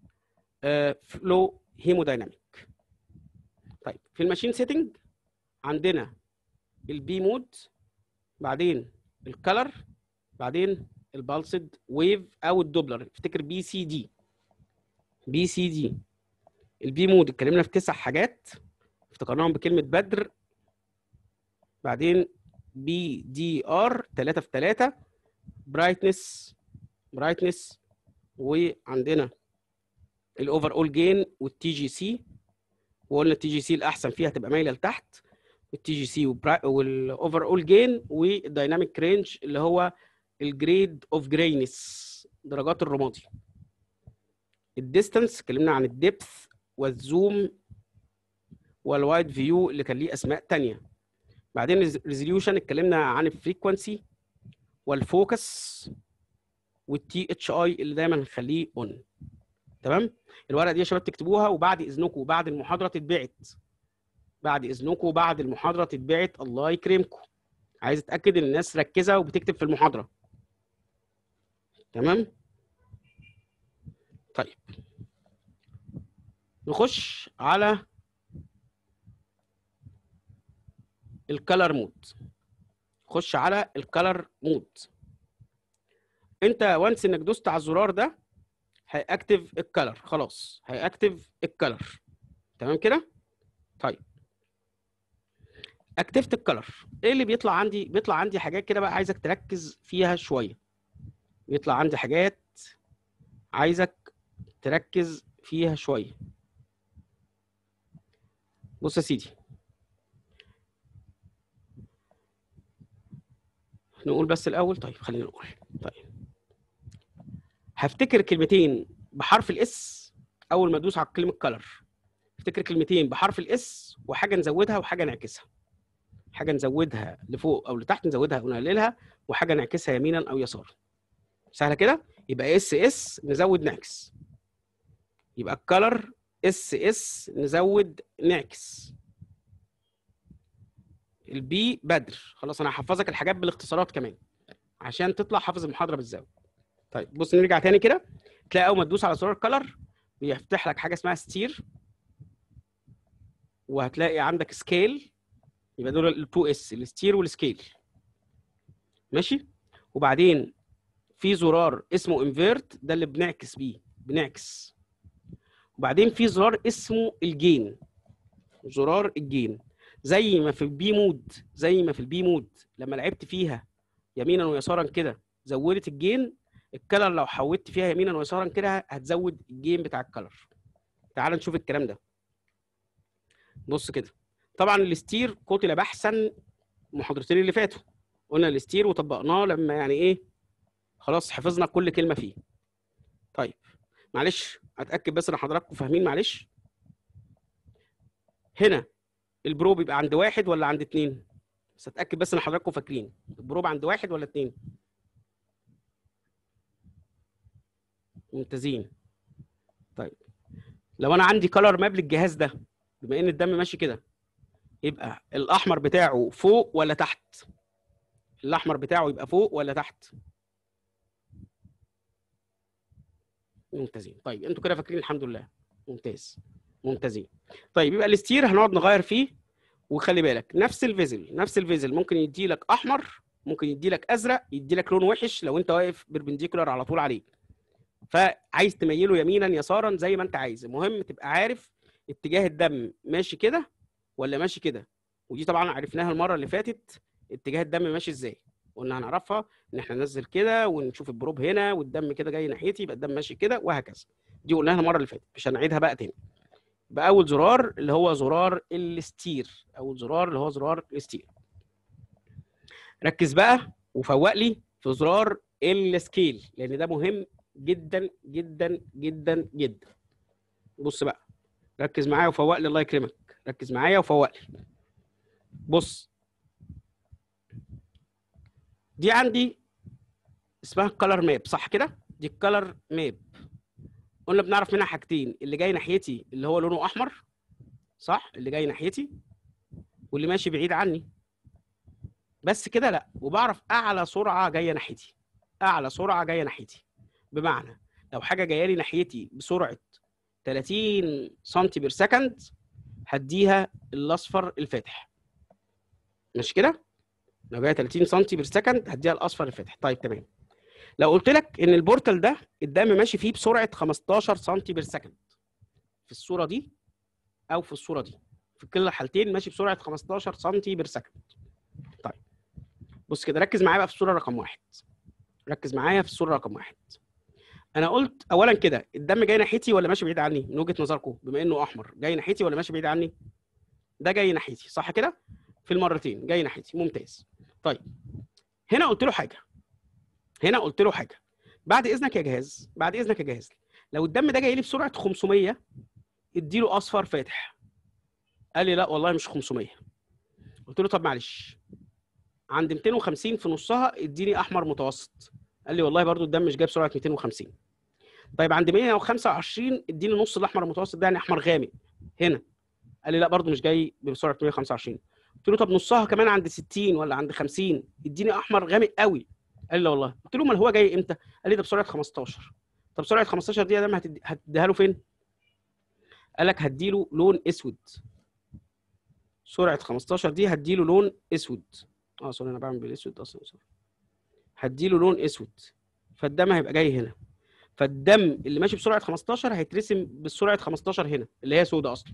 الفلو هيمودايناميك طيب في الماشين سيتنج عندنا البي مود بعدين الكلر بعدين البالسد ويف او الدوبلر افتكر بي سي دي بي سي دي البي مود اتكلمنا في تسع حاجات افتكرناهم بكلمه بدر بعدين بي دي ار 3 في 3 برايتنس برايتنس وعندنا الاوفر اول جين والتي جي سي وقلنا التي جي سي الاحسن فيها تبقى مايله لتحت والتي جي سي والاوفر اول جين والدايناميك رينج اللي هو الجريد اوف جرينس درجات الرمادي الديستانس اتكلمنا عن الدبث والزوم والوايد فيو اللي كان ليه اسماء تانية بعدين الريزوليوشن اتكلمنا عن الفريكونسي والفوكس والتي اتش اي اللي دايما هنخليه اون تمام الورقه دي يا شباب تكتبوها وبعد اذنكم بعد المحاضره تتبعت بعد اذنكم بعد المحاضره تتبعت الله يكرمكم عايز اتاكد ان الناس مركزه وبتكتب في المحاضره تمام طيب نخش على الكالر مود خش على الكالر مود انت وانس انك دوست على الزرار ده هيأكتف الكالر خلاص هيأكتف الكالر تمام كده طيب اكتفت الكالر ايه اللي بيطلع عندي بيطلع عندي حاجات كده بقى عايزك تركز فيها شويه بيطلع عندي حاجات عايزك تركز فيها شويه بص يا سيدي نقول بس الاول طيب خلينا نقول طيب هفتكر كلمتين بحرف الاس اول ما ادوس على كلمه كلر افتكر كلمتين بحرف الاس وحاجه نزودها وحاجه نعكسها حاجه نزودها لفوق او لتحت نزودها او نقللها وحاجه نعكسها يمينا او يسارا سهله كده يبقى اس اس نزود نعكس يبقى الكلر اس اس نزود نعكس البي بدر خلاص انا هحفظك الحاجات بالاختصارات كمان عشان تطلع حافظ المحاضره بالزاويه طيب بص نرجع تاني كده تلاقي اول ما تدوس على زرار كلر بيفتح لك حاجه اسمها ستير وهتلاقي عندك سكيل يبقى دول ال 2 اس الستير والسكيل ماشي وبعدين في زرار اسمه انفيرت ده اللي بنعكس بيه بنعكس وبعدين في زرار اسمه الجين زرار الجين زي ما في البي مود زي ما في البي مود لما لعبت فيها يمينا ويسارا كده زودت الجين الكلر لو حودت فيها يمينا ويسارا كده هتزود الجين بتاع الكلر تعال نشوف الكلام ده بص كده طبعا الستير قتل بحثا المحاضرتين اللي فاتوا قلنا الستير وطبقناه لما يعني ايه خلاص حفظنا كل كلمه فيه طيب معلش اتاكد بس ان حضراتكم فاهمين معلش هنا البرو بيبقى عند واحد ولا عند اتنين بس اتاكد بس ان حضراتكم فاكرين البرو عند واحد ولا اتنين ممتازين طيب لو انا عندي كلر ماب للجهاز ده بما ان الدم ماشي كده يبقى الاحمر بتاعه فوق ولا تحت الاحمر بتاعه يبقى فوق ولا تحت ممتازين طيب انتوا كده فاكرين الحمد لله ممتاز ممتازين طيب يبقى الستير هنقعد نغير فيه وخلي بالك نفس الفيزل نفس الفيزل ممكن يدي لك احمر ممكن يدي لك ازرق يدي لك لون وحش لو انت واقف بربنديكولار على طول عليه فعايز تميله يمينا يسارا زي ما انت عايز المهم تبقى عارف اتجاه الدم ماشي كده ولا ماشي كده ودي طبعا عرفناها المره اللي فاتت اتجاه الدم ماشي ازاي قلنا هنعرفها ان احنا ننزل كده ونشوف البروب هنا والدم كده جاي ناحيتي يبقى الدم ماشي كده وهكذا دي قلناها المره اللي فاتت مش هنعيدها بقى تاني يبقى اول زرار اللي هو زرار الستير اول زرار اللي هو زرار الستير ركز بقى وفوق لي في زرار السكيل لان ده مهم جدا جدا جدا جدا بص بقى ركز معايا وفوق لي الله يكرمك ركز معايا وفوق لي بص دي عندي اسمها كلر ماب صح كده دي الكلر ماب قلنا بنعرف منها حاجتين اللي جاي ناحيتي اللي هو لونه احمر صح اللي جاي ناحيتي واللي ماشي بعيد عني بس كده لا وبعرف اعلى سرعه جايه ناحيتي اعلى سرعه جايه ناحيتي بمعنى لو حاجه جايه لي ناحيتي بسرعه 30 سم بير سكند هديها الاصفر الفاتح مش كده لو جايه 30 سم بير سكند هديها الاصفر الفاتح طيب تمام لو قلت لك ان البورتال ده الدم ماشي فيه بسرعه 15 سم بير سكند في الصوره دي او في الصوره دي في كل الحالتين ماشي بسرعه 15 سم بير سكند طيب بص كده ركز معايا بقى في الصوره رقم واحد ركز معايا في الصوره رقم واحد انا قلت اولا كده الدم جاي ناحيتي ولا ماشي بعيد عني من وجهه نظركم بما انه احمر جاي ناحيتي ولا ماشي بعيد عني ده جاي ناحيتي صح كده في المرتين جاي ناحيتي ممتاز طيب هنا قلت له حاجه هنا قلت له حاجه بعد اذنك يا جهاز بعد اذنك يا جهاز لو الدم ده جاي لي بسرعه 500 اديله اصفر فاتح قال لي لا والله مش 500 قلت له طب معلش عند 250 في نصها اديني احمر متوسط قال لي والله برضو الدم مش جايب سرعه 250 طيب عند 125 اديني نص الاحمر المتوسط ده يعني احمر غامق هنا قال لي لا برضو مش جاي بسرعه 125 قلت له طب نصها كمان عند 60 ولا عند 50 اديني احمر غامق قوي قال لي لا والله قلت له امال هو جاي امتى قال لي ده بسرعه 15 طب سرعه 15 دقيقه ده هتدي... هتديها له فين قال لك هديله لون اسود سرعه 15 دي هديله لون اسود اه سوري انا بعمل بالاسود اصلا سوري هديله لون اسود فالدم هيبقى جاي هنا فالدم اللي ماشي بسرعه 15 هيترسم بسرعه 15 هنا اللي هي سودة اصلا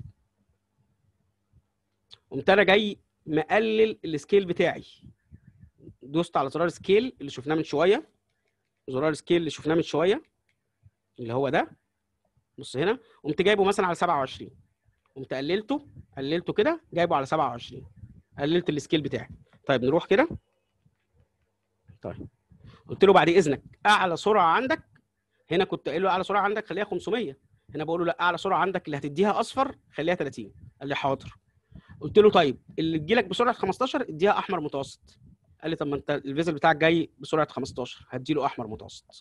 قمت انا جاي مقلل السكيل بتاعي دوست على زرار سكيل اللي شفناه من شويه زرار سكيل اللي شفناه من شويه اللي هو ده بص هنا قمت جايبه مثلا على 27 قمت قللته قللته كده جايبه على 27 قللت السكيل بتاعي طيب نروح كده طيب قلت له بعد اذنك اعلى سرعه عندك هنا كنت قايل له اعلى سرعه عندك خليها 500 هنا بقول له لا اعلى سرعه عندك اللي هتديها اصفر خليها 30 قال لي حاضر قلت له طيب اللي تجيلك بسرعه 15 اديها احمر متوسط قال لي طب ما انت الفيزل بتاعك جاي بسرعه 15 هديله احمر متوسط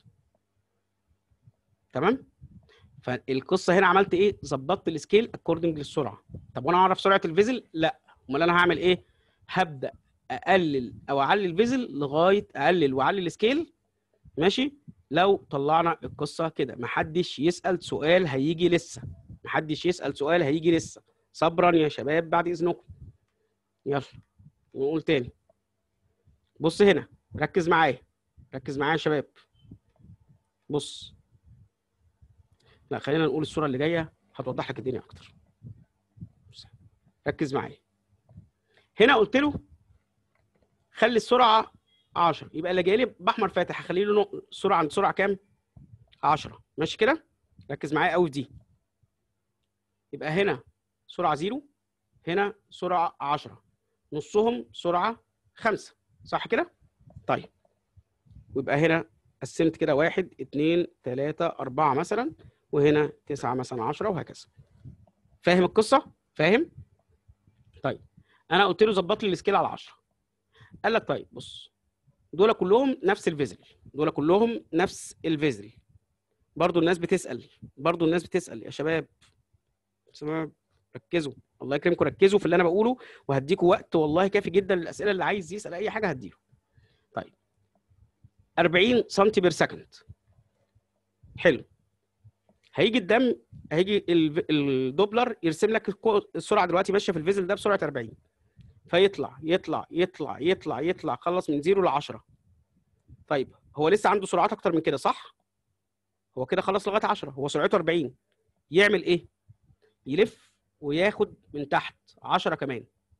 تمام فالقصه هنا عملت ايه ظبطت السكيل اكوردنج للسرعه طب وانا اعرف سرعه الفيزل لا امال انا هعمل ايه هبدا اقلل او اعلي الفيزل لغايه اقلل واعلي السكيل ماشي لو طلعنا القصه كده محدش يسال سؤال هيجي لسه محدش يسال سؤال هيجي لسه صبرا يا شباب بعد اذنكم يلا نقول تاني بص هنا ركز معايا ركز معايا يا شباب بص لا خلينا نقول الصوره اللي جايه هتوضح لك الدنيا اكتر بص. ركز معايا هنا قلت له خلي السرعه 10 يبقى اللي جاي لي باحمر فاتح هخلي له نق- السرعه عند سرعه كام 10 ماشي كده ركز معايا قوي في دي يبقى هنا سرعه 0 هنا سرعه 10 نصهم سرعه 5 صح كده طيب ويبقى هنا قسمت كده واحد اتنين تلاتة أربعة مثلا وهنا تسعة مثلا عشرة وهكذا فاهم القصة؟ فاهم؟ طيب أنا قلت له ظبط لي السكيل على 10 قال لك طيب بص دول كلهم نفس الفيزل دول كلهم نفس الفيزل برضو الناس بتسأل برضو الناس بتسأل يا شباب شباب ركزوا الله يكرمكم ركزوا في اللي انا بقوله وهديكوا وقت والله كافي جدا للاسئله اللي عايز يسال اي حاجه هديله طيب 40 سم بير سكند حلو هيجي الدم هيجي ال- الدوبلر يرسم لك الكو- السرعه دلوقتي ماشيه في الفيزل ده بسرعه 40 فيطلع يطلع يطلع يطلع يطلع خلص من 0 ل 10 طيب هو لسه عنده سرعات اكتر من كده صح هو كده خلص لغايه 10 هو سرعته 40 يعمل ايه يلف وياخد من تحت 10 كمان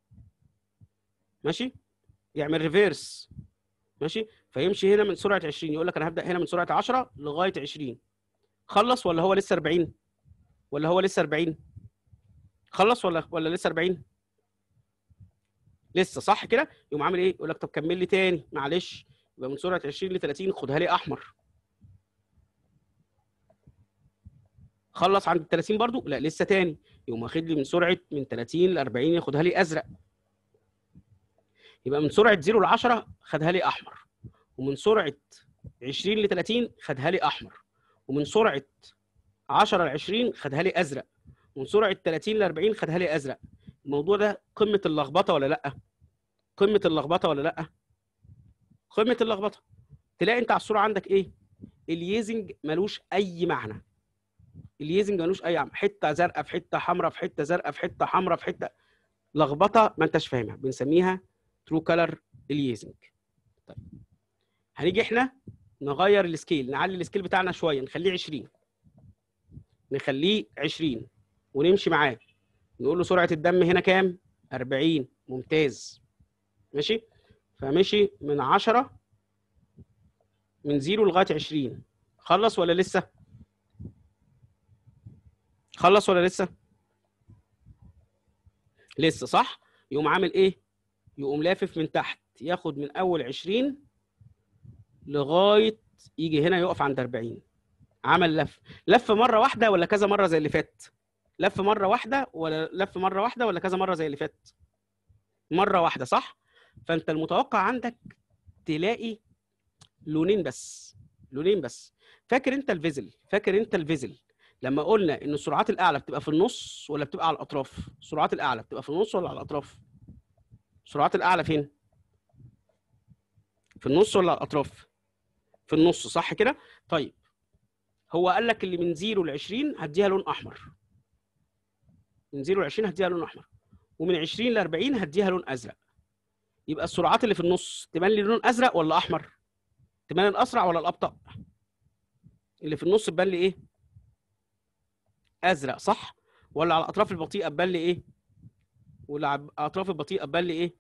ماشي يعمل ريفيرس ماشي فيمشي هنا من سرعه 20 يقول لك انا هبدا هنا من سرعه 10 لغايه 20 خلص ولا هو لسه 40 ولا هو لسه 40 خلص ولا ولا لسه 40 لسه صح كده يقوم عامل ايه يقول لك طب كمل لي تاني معلش يبقى من سرعه 20 ل 30 خدها لي احمر خلص عند ال 30 برضو لا لسه تاني يقوم واخد لي من سرعه من 30 ل 40 ياخدها لي ازرق يبقى من سرعه 0 ل 10 خدها لي احمر ومن سرعه 20 ل 30 خدها لي احمر ومن سرعه 10 ل 20 خدها لي ازرق ومن سرعه 30 ل 40 خدها لي ازرق الموضوع ده قمه اللخبطه ولا لا قمه اللخبطه ولا لا قمه اللخبطه تلاقي انت على الصوره عندك ايه الييزنج ملوش اي معنى الييزنج ملوش اي معنى حته زرقاء في حته حمراء في حته زرقاء في حته حمراء في حته لخبطه ما انتش فاهمها بنسميها ترو كلر الييزنج طيب هنيجي احنا نغير السكيل نعلي السكيل بتاعنا شويه نخليه 20 نخليه 20 ونمشي معاه نقول له سرعه الدم هنا كام 40 ممتاز ماشي فمشي من 10 من 0 لغايه 20 خلص ولا لسه خلص ولا لسه لسه صح يقوم عامل ايه يقوم لافف من تحت ياخد من اول 20 لغايه يجي هنا يقف عند 40 عمل لف لف مره واحده ولا كذا مره زي اللي فات لف مره واحده ولا لف مره واحده ولا كذا مره زي اللي فات مره واحده صح فانت المتوقع عندك تلاقي لونين بس لونين بس فاكر انت الفيزل فاكر انت الفيزل لما قلنا ان السرعات الاعلى بتبقى في النص ولا بتبقى على الاطراف السرعات الاعلى بتبقى في النص ولا على الاطراف السرعات الاعلى فين في النص ولا على الاطراف في النص صح كده طيب هو قال لك اللي من 0 ل 20 هديها لون احمر من 0 ل 20 هديها لون احمر ومن 20 ل 40 هديها لون ازرق يبقى السرعات اللي في النص تبان لي لون ازرق ولا احمر تبان الاسرع ولا الابطا اللي في النص تبان لي ايه ازرق صح ولا على الاطراف البطيئه تبان لي ايه ولا على الاطراف البطيئه تبان لي ايه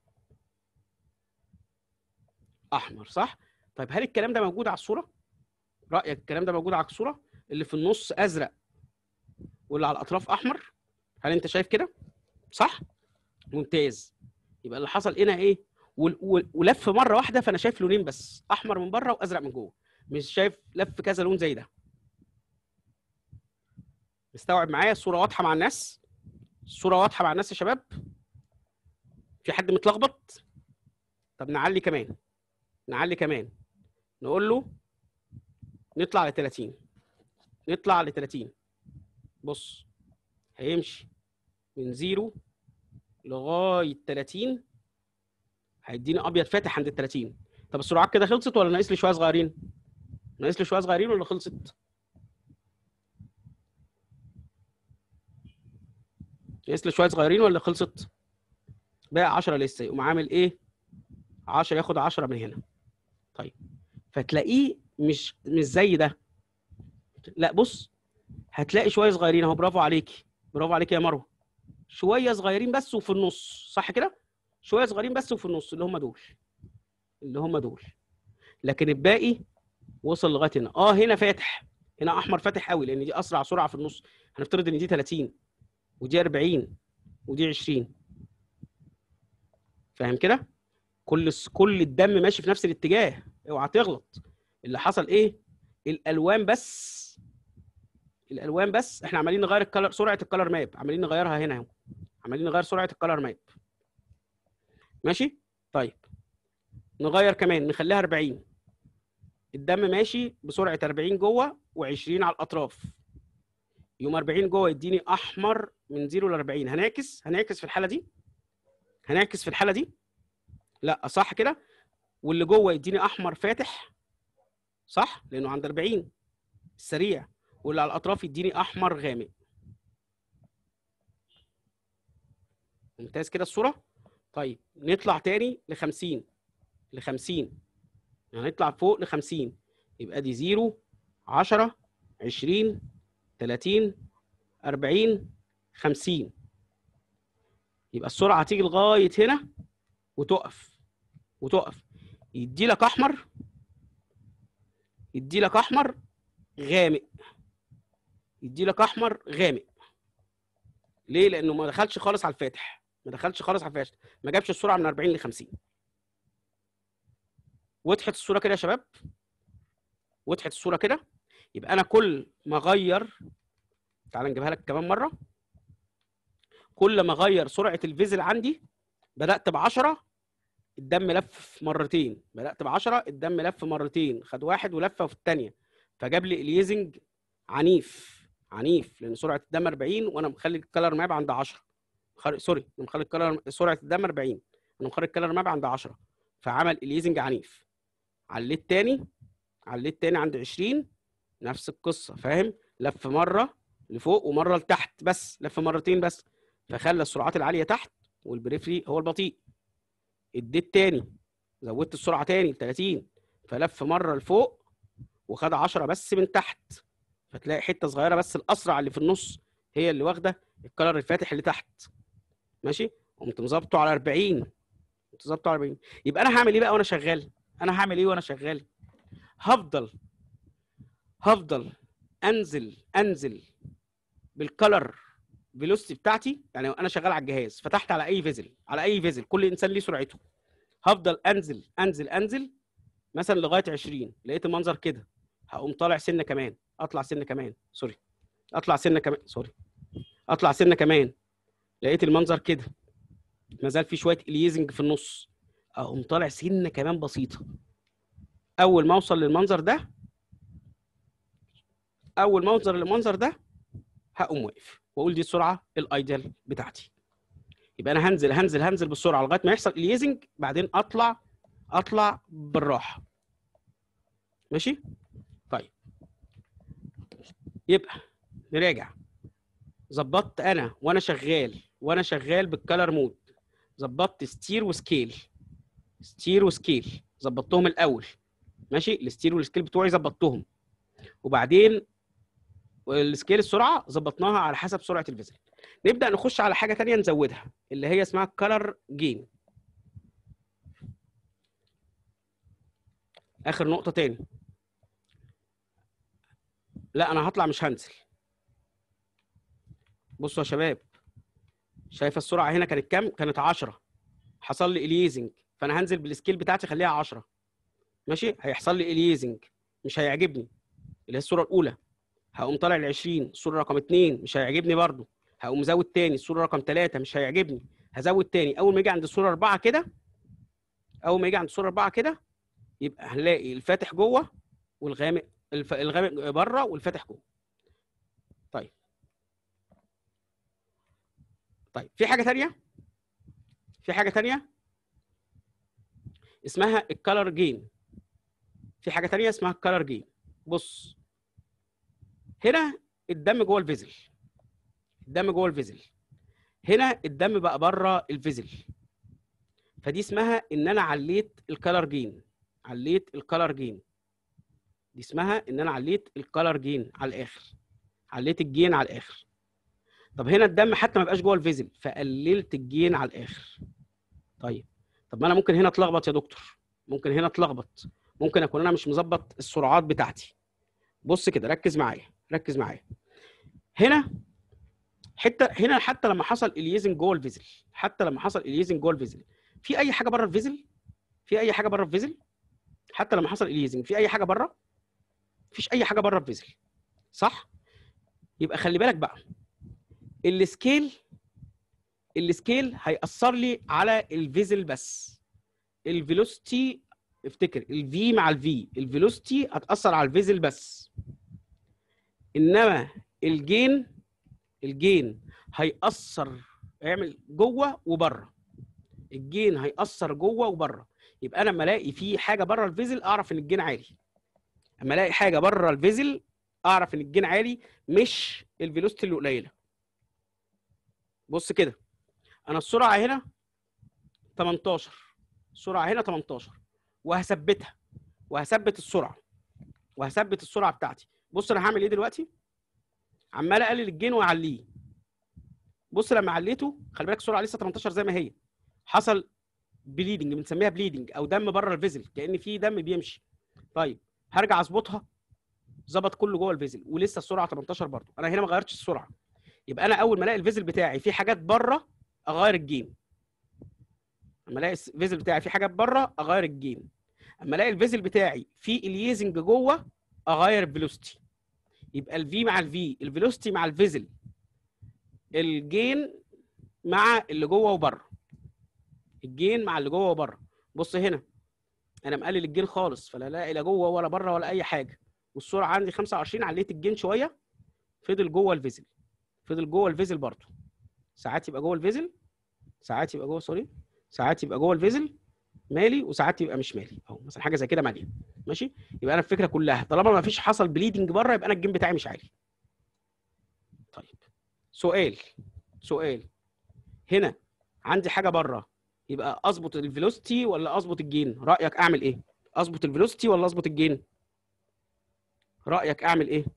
احمر صح طيب هل الكلام ده موجود على الصوره رايك الكلام ده موجود على الصوره اللي في النص ازرق واللي على الاطراف احمر هل انت شايف كده صح ممتاز يبقى اللي حصل هنا ايه وال- وال- ولف مره واحده فانا شايف لونين بس احمر من بره وازرق من جوه مش شايف لف كذا لون زي ده مستوعب معايا الصوره واضحه مع الناس الصوره واضحه مع الناس يا شباب في حد متلخبط طب نعلي كمان نعلي كمان نقول له نطلع ل 30 نطلع ل 30 بص هيمشي من زيرو لغايه 30 هيديني ابيض فاتح عند ال 30 طب السرعات كده خلصت ولا ناقص لي شويه صغيرين؟ ناقص لي شويه صغيرين ولا خلصت؟ ناقص لي شويه صغيرين ولا خلصت؟ بقى 10 لسه يقوم عامل ايه؟ 10 ياخد 10 من هنا. طيب فتلاقيه مش مش زي ده. لا بص هتلاقي شويه صغيرين اهو برافو عليكي برافو عليكي يا مروه. شويه صغيرين بس وفي النص صح كده؟ شويه صغيرين بس وفي النص اللي هم دول. اللي هم دول. لكن الباقي وصل لغايه هنا اه هنا فاتح هنا احمر فاتح قوي لان دي اسرع سرعه في النص هنفترض ان دي 30 ودي 40 ودي 20 فاهم كده كل الس- كل الدم ماشي في نفس الاتجاه اوعى تغلط اللي حصل ايه الالوان بس الالوان بس احنا عمالين نغير الكلر سرعه الكلر ماب عمالين نغيرها هنا اهو عمالين نغير سرعه الكلر ماب ماشي طيب نغير كمان نخليها 40 الدم ماشي بسرعه 40 جوه و20 على الاطراف يوم 40 جوه يديني احمر من 0 ل 40 هنعكس هنعكس في الحاله دي هنعكس في الحاله دي لا صح كده واللي جوه يديني احمر فاتح صح لانه عند 40 السريع واللي على الاطراف يديني احمر غامق ممتاز كده الصوره طيب نطلع تاني ل 50 ل 50 يعني نطلع فوق ل 50 يبقى دي 0 10 20 30 40 50 يبقى السرعه هتيجي لغايه هنا وتقف وتقف يدي لك احمر يدي لك احمر غامق يدي لك احمر غامق ليه لانه ما دخلش خالص على الفاتح ما دخلش خالص على الفاتح ما جابش السرعه من 40 ل 50 وضحت الصوره كده يا شباب وضحت الصوره كده يبقى انا كل ما اغير تعال نجيبها لك كمان مره كل ما اغير سرعه الفيزل عندي بدات ب 10 الدم لف مرتين بدات ب 10 الدم لف مرتين خد واحد ولفه في الثانيه فجاب لي اليزنج عنيف عنيف لان سرعه الدم 40 وانا مخلي الكلر ماب عند 10 خل... سوري انا مخلي الكلر سرعه الدم 40 انا مخلي الكلر ماب عند 10 فعمل اليزنج عنيف عليت تاني عليت تاني عند 20 نفس القصه فاهم لف مره لفوق ومره لتحت بس لف مرتين بس فخلى السرعات العاليه تحت والبريفري هو البطيء اديت تاني زودت السرعه تاني ل 30 فلف مره لفوق وخد 10 بس من تحت فتلاقي حته صغيره بس الاسرع اللي في النص هي اللي واخده الكلر الفاتح اللي تحت ماشي قمت مظبطه على 40 قمت ظابطه على 40 يبقى انا هعمل ايه بقى وانا شغال انا هعمل ايه وانا شغال هفضل هفضل انزل انزل بالكلر فيلوسيتي بتاعتي يعني انا شغال على الجهاز فتحت على اي فيزل على اي فيزل كل انسان ليه سرعته هفضل انزل انزل انزل مثلا لغايه 20 لقيت المنظر كده هقوم طالع سنه كمان اطلع سنه كمان سوري اطلع سنه كمان سوري اطلع سنه كمان لقيت المنظر كده ما زال في شويه اليزنج في النص اقوم طالع سنه كمان بسيطه اول ما اوصل للمنظر ده اول ما اوصل للمنظر ده هقوم واقف واقول دي السرعه الايديال بتاعتي يبقى انا هنزل هنزل هنزل بالسرعه لغايه ما يحصل اليزنج بعدين اطلع اطلع بالراحه ماشي طيب يبقى نراجع ظبطت انا وانا شغال وانا شغال بالكالر مود ظبطت ستير وسكيل ستير وسكيل ظبطتهم الاول ماشي الستير والسكيل بتوعي ظبطتهم وبعدين السكيل السرعه ظبطناها على حسب سرعه الفيزل نبدا نخش على حاجه ثانيه نزودها اللي هي اسمها كلر جين اخر نقطه تاني لا انا هطلع مش هنزل بصوا يا شباب شايفه السرعه هنا كانت كام كانت 10 حصل لي اليزنج فانا هنزل بالسكيل بتاعتي اخليها 10 ماشي هيحصل لي اليزنج مش هيعجبني اللي هي الصوره الاولى هقوم طالع ل 20 الصوره رقم 2 مش هيعجبني برضو هقوم مزود تاني الصوره رقم 3 مش هيعجبني هزود تاني اول ما يجي عند الصوره 4 كده اول ما يجي عند الصوره 4 كده يبقى هنلاقي الفاتح جوه والغامق الف... الغامق بره والفاتح جوه طيب طيب في حاجه ثانيه في حاجه ثانيه اسمها الكالر جين في حاجه ثانيه اسمها الكالر جين بص هنا الدم جوه الفيزل الدم جوه الفيزل هنا الدم بقى بره الفيزل فدي اسمها ان انا عليت الكالر جين عليت الكالر جين دي اسمها ان انا عليت الكالر جين على الاخر عليت الجين على الاخر طب هنا الدم حتى ما بقاش جوه الفيزل فقللت الجين على الاخر طيب طب ما انا ممكن هنا اتلخبط يا دكتور ممكن هنا اتلخبط ممكن اكون انا مش مظبط السرعات بتاعتي بص كده ركز معايا ركز معايا هنا حته هنا حتى لما حصل اليزنج جوه الفيزل حتى لما حصل اليزنج جوه الفيزل في اي حاجه بره الفيزل في اي حاجه بره الفيزل حتى لما حصل اليزنج في اي حاجه بره مفيش اي حاجه بره الفيزل صح يبقى خلي بالك بقى السكيل السكيل هيأثر لي على الفيزل بس الفيلوسيتي افتكر الفي مع الفي الفيلوسيتي هتأثر على الفيزل بس انما الجين الجين هيأثر هيعمل جوه وبره الجين هيأثر جوه وبره يبقى انا لما الاقي في حاجه بره الفيزل اعرف ان الجين عالي اما الاقي حاجه بره الفيزل اعرف ان الجين عالي مش الفيلوسيتي اللي قليله بص كده انا السرعه هنا 18 السرعه هنا 18 وهثبتها وهثبت السرعه وهثبت السرعه بتاعتي بص انا هعمل ايه دلوقتي عمال اقلل الجين واعليه بص لما عليته خلي بالك السرعه لسه 18 زي ما هي حصل بليدنج بنسميها بليدنج او دم بره الفيزل كان في دم بيمشي طيب هرجع اظبطها ظبط كله جوه الفيزل ولسه السرعه 18 برضه انا هنا ما غيرتش السرعه يبقى انا اول ما الاقي الفيزل بتاعي في حاجات بره اغير الجين اما الاقي الفيزل بتاعي في حاجات بره اغير الجين اما الاقي الفيزل بتاعي في اليزنج جوه اغير الفيلوسيتي يبقى الفي مع الفي الفيلوسيتي مع الفيزل الجين مع اللي جوه وبره الجين مع اللي جوه وبره بص هنا انا مقلل الجين خالص فلا لاقي لا جوه ولا بره ولا اي حاجه والسرعه عندي 25 عليت الجين شويه فضل جوه الفيزل فضل جوه الفيزل برضه ساعات يبقى جوه الفيزل ساعات يبقى جوه سوري ساعات يبقى جوه الفيزل مالي وساعات يبقى مش مالي اهو مثلا حاجه زي كده ماليه ماشي يبقى انا الفكره كلها طالما ما فيش حصل بليدنج بره يبقى انا الجين بتاعي مش عالي طيب سؤال سؤال هنا عندي حاجه بره يبقى اظبط الفيلوسيتي ولا اظبط الجين رايك اعمل ايه اظبط الفيلوسيتي ولا اظبط الجين رايك اعمل ايه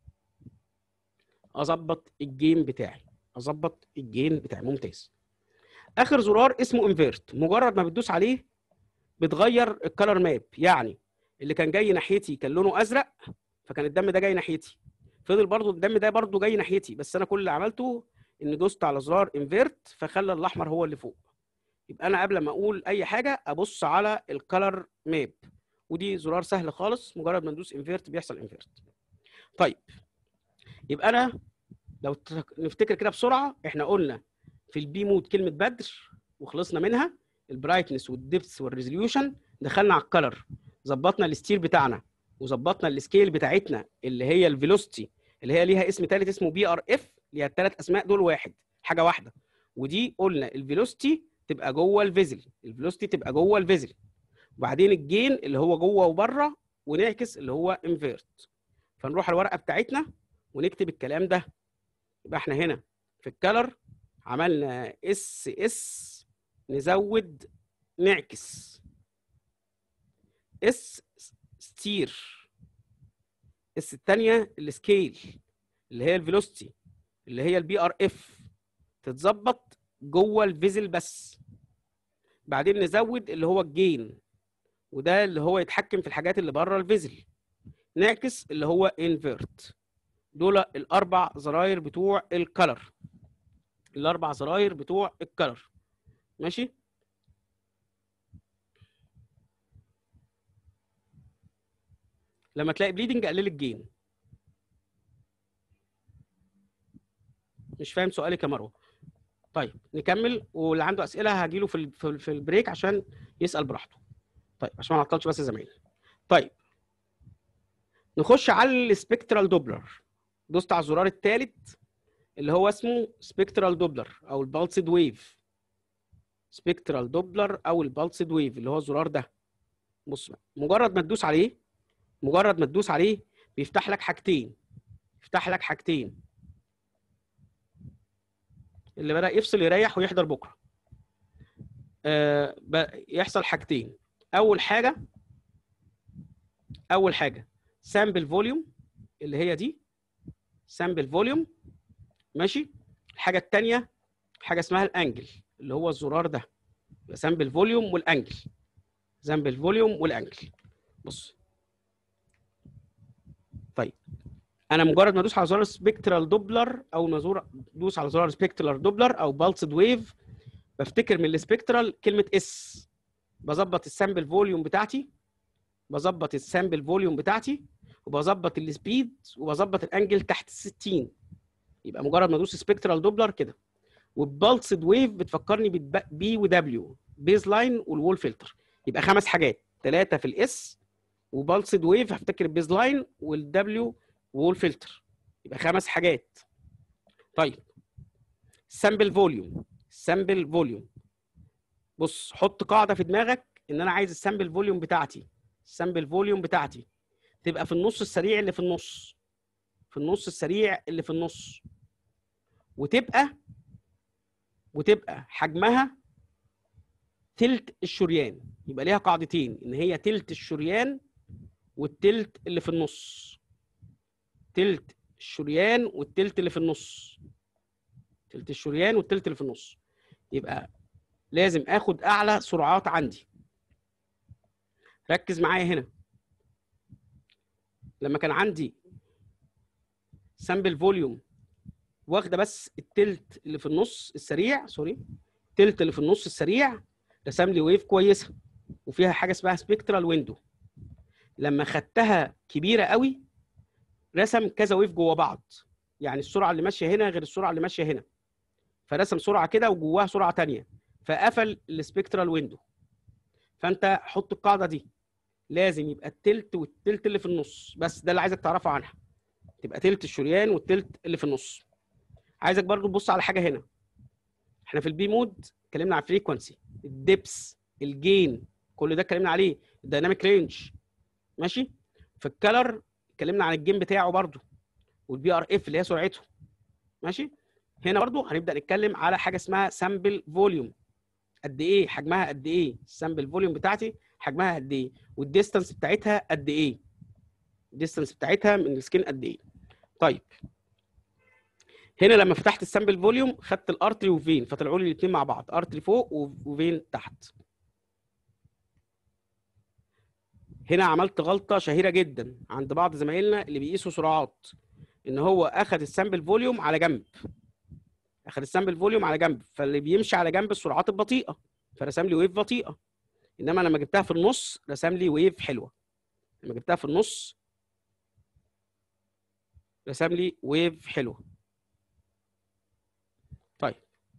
اظبط الجين بتاعي اظبط الجين بتاعي ممتاز اخر زرار اسمه انفيرت مجرد ما بتدوس عليه بتغير الكالر ماب يعني اللي كان جاي ناحيتي كان لونه ازرق فكان الدم ده جاي ناحيتي فضل برضو الدم ده برضو جاي ناحيتي بس انا كل اللي عملته ان دوست على زرار انفيرت فخلى الاحمر هو اللي فوق يبقى انا قبل ما اقول اي حاجه ابص على الكالر ماب ودي زرار سهل خالص مجرد ما ندوس انفيرت بيحصل انفيرت طيب يبقى انا لو نفتكر كده بسرعه احنا قلنا في البي مود كلمه بدر وخلصنا منها البرايتنس والديبث والريزوليوشن دخلنا على الكلر ظبطنا الستيل بتاعنا وظبطنا السكيل بتاعتنا اللي هي الفيلوسيتي اللي هي ليها اسم ثالث اسمه بي ار اف ليها الثلاث اسماء دول واحد حاجه واحده ودي قلنا الفيلوسيتي تبقى جوه الفيزل الفيلوسيتي تبقى جوه الفيزل وبعدين الجين اللي هو جوه وبره ونعكس اللي هو انفيرت فنروح على الورقه بتاعتنا ونكتب الكلام ده يبقى احنا هنا في الكلر عملنا اس اس نزود نعكس اس ستير اس الثانيه السكيل اللي هي الفيلوسيتي اللي هي البي ار اف تتظبط جوه الفيزل بس بعدين نزود اللي هو الجين وده اللي هو يتحكم في الحاجات اللي بره الفيزل نعكس اللي هو انفيرت دول الاربع زراير بتوع الكلر الاربع زراير بتوع الكلر ماشي لما تلاقي بليدنج قلل الجين مش فاهم سؤالك يا مروه طيب نكمل واللي عنده اسئله هجيله في ال- في ال- في البريك عشان يسال براحته طيب عشان ما نعطلش بس زمايلي طيب نخش على السبكترال دوبلر دوست على الزرار الثالث اللي هو اسمه سبكترال دوبلر او البالسد ويف سبكترال دوبلر او البالسد ويف اللي هو الزرار ده بص بقى مجرد ما تدوس عليه مجرد ما تدوس عليه بيفتح لك حاجتين يفتح لك حاجتين اللي بدأ يفصل يريح ويحضر بكره آه ب- يحصل حاجتين اول حاجه اول حاجه سامبل فوليوم اللي هي دي سامبل فوليوم ماشي الحاجه الثانيه حاجه اسمها الانجل اللي هو الزرار ده سامبل فوليوم والانجل سامبل فوليوم والانجل بص طيب انا مجرد ما ادوس على زرار سبكترال دوبلر او ما زور- ادوس على زرار سبكترال دوبلر او بالسد ويف بفتكر من السبكترال كلمه اس بظبط السامبل فوليوم بتاعتي بظبط السامبل فوليوم بتاعتي وبظبط السبيد وبظبط الانجل تحت ال 60 يبقى مجرد ما ادوس سبكترال دوبلر كده والبالسد ويف بتفكرني بي ودبليو بيز لاين والوول فلتر يبقى خمس حاجات ثلاثه في الاس وبالسد ويف هفتكر البيز لاين والدبليو وول فلتر يبقى خمس حاجات طيب سامبل فوليوم سامبل فوليوم بص حط قاعده في دماغك ان انا عايز السامبل فوليوم بتاعتي السامبل فوليوم بتاعتي تبقى في النص السريع اللي في النص في النص السريع اللي في النص وتبقى وتبقى حجمها تلت الشريان يبقى ليها قاعدتين ان هي تلت الشريان والتلت اللي في النص تلت الشريان والتلت اللي في النص تلت الشريان والتلت اللي في النص يبقى لازم اخد اعلى سرعات عندي ركز معايا هنا لما كان عندي سامبل فوليوم واخده بس التلت اللي في النص السريع سوري التلت اللي في النص السريع رسم لي ويف كويسه وفيها حاجه اسمها سبيكترال ويندو لما خدتها كبيره قوي رسم كذا ويف جوه بعض يعني السرعه اللي ماشيه هنا غير السرعه اللي ماشيه هنا فرسم سرعه كده وجواها سرعه تانية فقفل السبيكترال ويندو فانت حط القاعده دي لازم يبقى التلت والتلت اللي في النص بس ده اللي عايزك تعرفه عنها تبقى تلت الشريان والتلت اللي في النص عايزك برضو تبص على حاجه هنا احنا في البي مود اتكلمنا على الفريكونسي الدبس الجين كل ده اتكلمنا عليه الدايناميك رينج ماشي في الكلر اتكلمنا عن الجين بتاعه برضو والبي ار اف اللي هي سرعته ماشي هنا برضو هنبدا نتكلم على حاجه اسمها سامبل فوليوم قد ايه حجمها قد ايه السامبل فوليوم بتاعتي حجمها قد ايه والديستانس بتاعتها قد ايه الديستانس بتاعتها من السكين قد ايه طيب هنا لما فتحت السامبل فوليوم خدت الارتري وفين فطلعوا لي الاثنين مع بعض ارتري فوق وفين تحت هنا عملت غلطه شهيره جدا عند بعض زمايلنا اللي بيقيسوا سرعات ان هو اخذ السامبل فوليوم على جنب اخذ السامبل فوليوم على جنب فاللي بيمشي على جنب السرعات البطيئه فرسم لي ويف بطيئه انما لما جبتها في النص رسم لي ويف حلوه لما جبتها في النص رسم لي ويف حلوه طيب